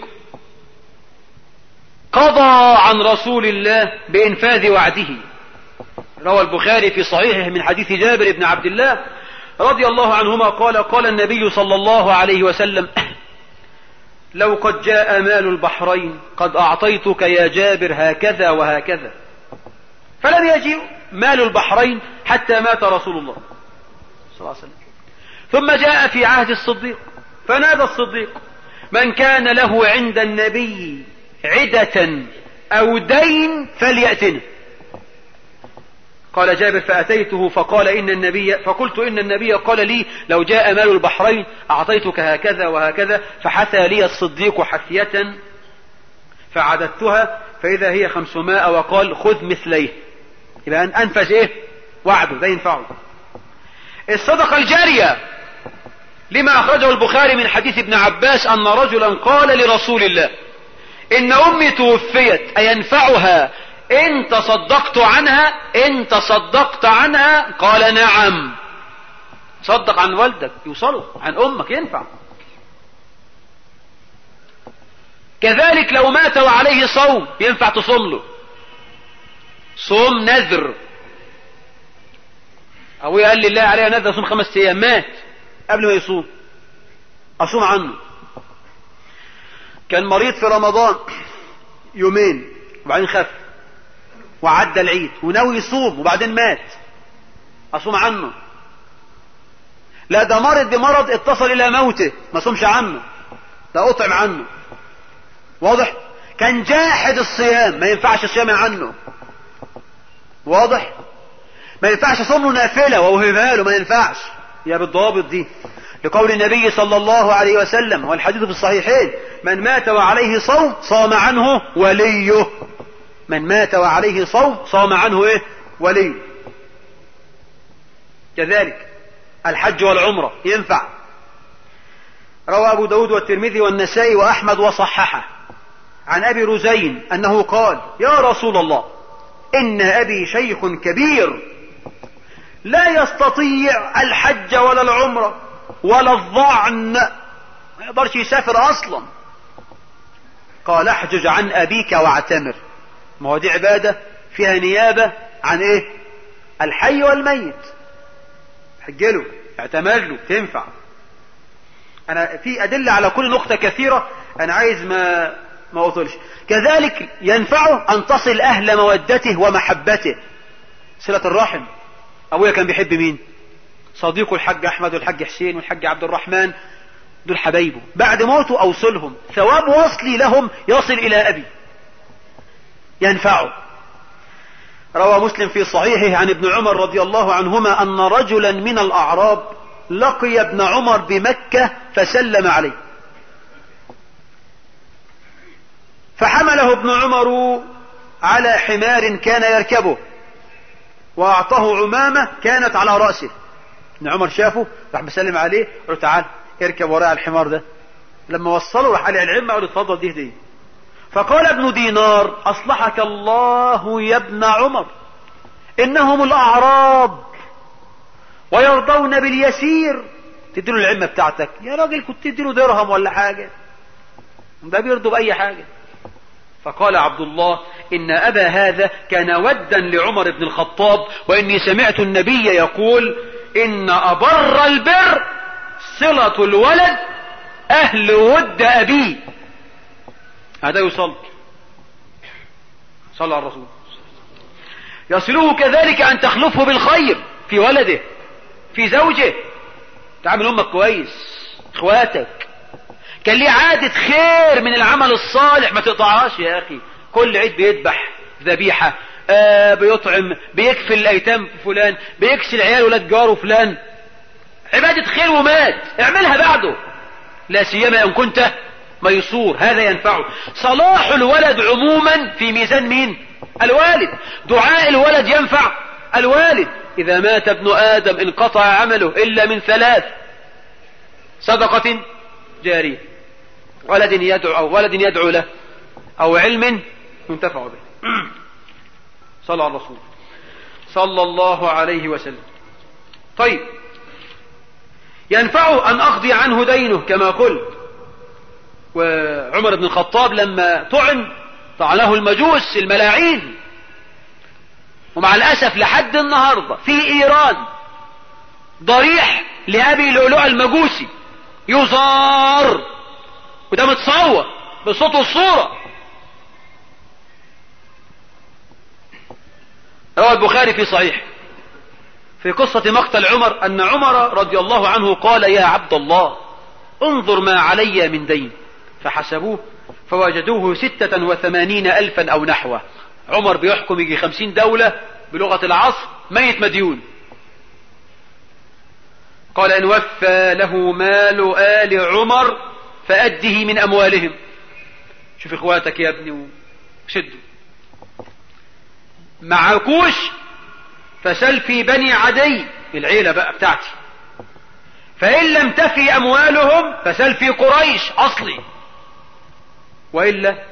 قضى عن رسول الله بانفاذ وعده روى البخاري في صحيحه من حديث جابر بن عبد الله رضي الله عنهما قال قال النبي صلى الله عليه وسلم لو قد جاء مال البحرين قد أعطيتك يا جابر هكذا وهكذا فلم يجئ مال البحرين حتى مات رسول الله صلى الله عليه وسلم ثم جاء في عهد الصديق فنادى الصديق من كان له عند النبي عدة أو دين فليأتنا قال جابر فأتيته فقال إن النبي فقلت إن النبي قال لي لو جاء مال البحرين أعطيتك هكذا وهكذا فحثى لي الصديق حثية فعددتها فإذا هي خمسمائة وقال خذ مثليه يبقى أن أنفذ إيه وعده ده ينفعه الصدقة الجارية لما أخرجه البخاري من حديث ابن عباس أن رجلا قال لرسول الله إن أمي توفيت أينفعها إن تصدقت عنها إن تصدقت عنها قال نعم صدق عن والدك يوصله عن أمك ينفع كذلك لو مات وعليه صوم ينفع تصوم له صوم نذر أبويا قال لي الله عليها نذر صوم خمس أيام مات قبل ما يصوم أصوم عنه كان مريض في رمضان يومين وبعدين خف وعدى العيد وناوي يصوم وبعدين مات اصوم عنه لا ده مرض بمرض اتصل الى موته ما صومش عنه ده اطعم عنه واضح كان جاحد الصيام ما ينفعش الصيام عنه واضح ما ينفعش صوم له نافله واوهبها له ما ينفعش يا بالضوابط دي لقول النبي صلى الله عليه وسلم والحديث في الصحيحين من مات وعليه صوم صام عنه وليه من مات وعليه صوم صام عنه ايه وليه كذلك الحج والعمرة ينفع روى أبو داود والترمذي والنسائي وأحمد وصححه عن أبي رزين أنه قال يا رسول الله إن أبي شيخ كبير لا يستطيع الحج ولا العمرة ولا الظعن ما يقدرش يسافر أصلا قال احجج عن أبيك واعتمر ما هو دي عبادة فيها نيابة عن إيه الحي والميت حج له اعتمر له تنفع أنا في أدلة على كل نقطة كثيرة أنا عايز ما ما أطلش كذلك ينفعه أن تصل أهل مودته ومحبته صلة الرحم أبويا كان بيحب مين صديقه الحاج أحمد والحاج حسين والحاج عبد الرحمن دول حبايبه بعد موته أوصلهم ثواب وصلي لهم يصل إلى أبي ينفعه روى مسلم في صحيحه عن ابن عمر رضي الله عنهما أن رجلا من الأعراب لقي ابن عمر بمكة فسلم عليه فحمله ابن عمر على حمار كان يركبه وأعطاه عمامة كانت على رأسه ابن عمر شافه راح بسلم عليه قال له تعال اركب وراء الحمار ده لما وصله راح على العمة قال اتفضل دي هديه فقال ابن دينار أصلحك الله يا ابن عمر إنهم الأعراب ويرضون باليسير تديله العمة بتاعتك يا راجل كنت تديله درهم ولا حاجة ده بيرضوا بأي حاجة فقال عبد الله إن أبا هذا كان ودا لعمر بن الخطاب وإني سمعت النبي يقول إن أبر البر صلة الولد أهل ود أبيه هذا يصل صلى على الرسول يصله كذلك أن تخلفه بالخير في ولده في زوجه تعامل أمك كويس اخواتك كان ليه عادة خير من العمل الصالح ما تقطعهاش يا أخي كل عيد بيذبح ذبيحة آه بيطعم بيكفي الأيتام فلان بيكسي العيال ولاد جاره فلان عبادة خير ومات اعملها بعده لا سيما إن كنت ميسور هذا ينفعه صلاح الولد عموما في ميزان مين الوالد دعاء الولد ينفع الوالد إذا مات ابن آدم انقطع عمله إلا من ثلاث صدقة جارية ولد يدعو أو ولد يدعو له أو علم ينتفع به صلى على الرسول صلى الله عليه وسلم طيب ينفعه أن أقضي عنه دينه كما قلت وعمر بن الخطاب لما طعن طعنه المجوس الملاعين ومع الأسف لحد النهاردة في إيران ضريح لأبي لؤلؤ المجوسي يزار وده متصور بالصوت والصورة روى البخاري في صحيح في قصة مقتل عمر أن عمر رضي الله عنه قال يا عبد الله انظر ما علي من دين فحسبوه فوجدوه ستة وثمانين ألفا أو نحوه عمر بيحكم يجي خمسين دولة بلغة العصر ميت مديون قال إن وفى له مال آل عمر فأده من أموالهم شوف إخواتك يا ابني وشدوا معكوش فسل في بني عدي العيلة بقى بتاعتي فإن لم تفي أموالهم فسل في قريش أصلي وإلا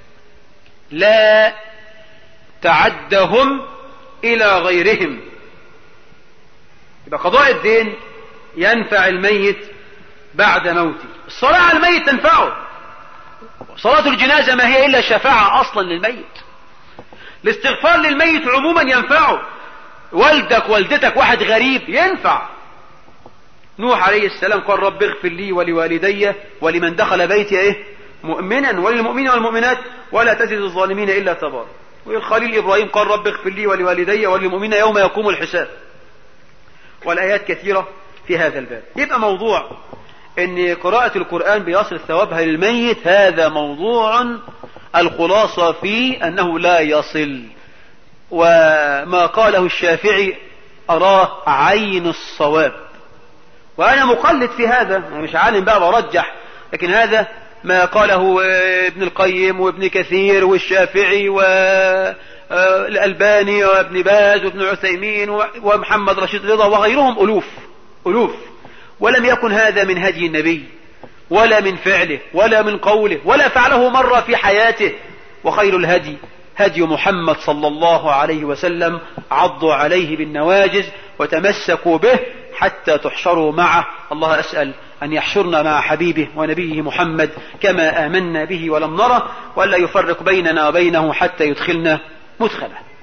لا تعدهم إلى غيرهم يبقى قضاء الدين ينفع الميت بعد موته الصلاة على الميت تنفعه صلاة الجنازة ما هي إلا شفاعة أصلا للميت الاستغفار للميت عموما ينفعه والدك والدتك واحد غريب ينفع نوح عليه السلام قال رب اغفر لي ولوالدي ولمن دخل بيتي ايه مؤمنا وللمؤمنين والمؤمنات ولا تزد الظالمين الا تبارا والخليل إبراهيم قال رب اغفر لي ولوالدي وللمؤمنين يوم يقوم الحساب والآيات كثيرة في هذا الباب يبقى موضوع ان قراءة القرآن بيصل ثوابها للميت هذا موضوع الخلاصة فيه انه لا يصل وما قاله الشافعي اراه عين الصواب وانا مقلد في هذا انا مش عالم بقى برجح لكن هذا ما قاله ابن القيم وابن كثير والشافعي والألباني وابن باز وابن عثيمين ومحمد رشيد رضا وغيرهم ألوف ألوف ولم يكن هذا من هدي النبي ولا من فعله ولا من قوله ولا فعله مرة في حياته وخير الهدي هدي محمد صلى الله عليه وسلم عضوا عليه بالنواجز وتمسكوا به حتى تحشروا معه الله أسأل أن يحشرنا مع حبيبه ونبيه محمد كما آمنا به ولم نره ولا يفرق بيننا وبينه حتى يدخلنا مدخله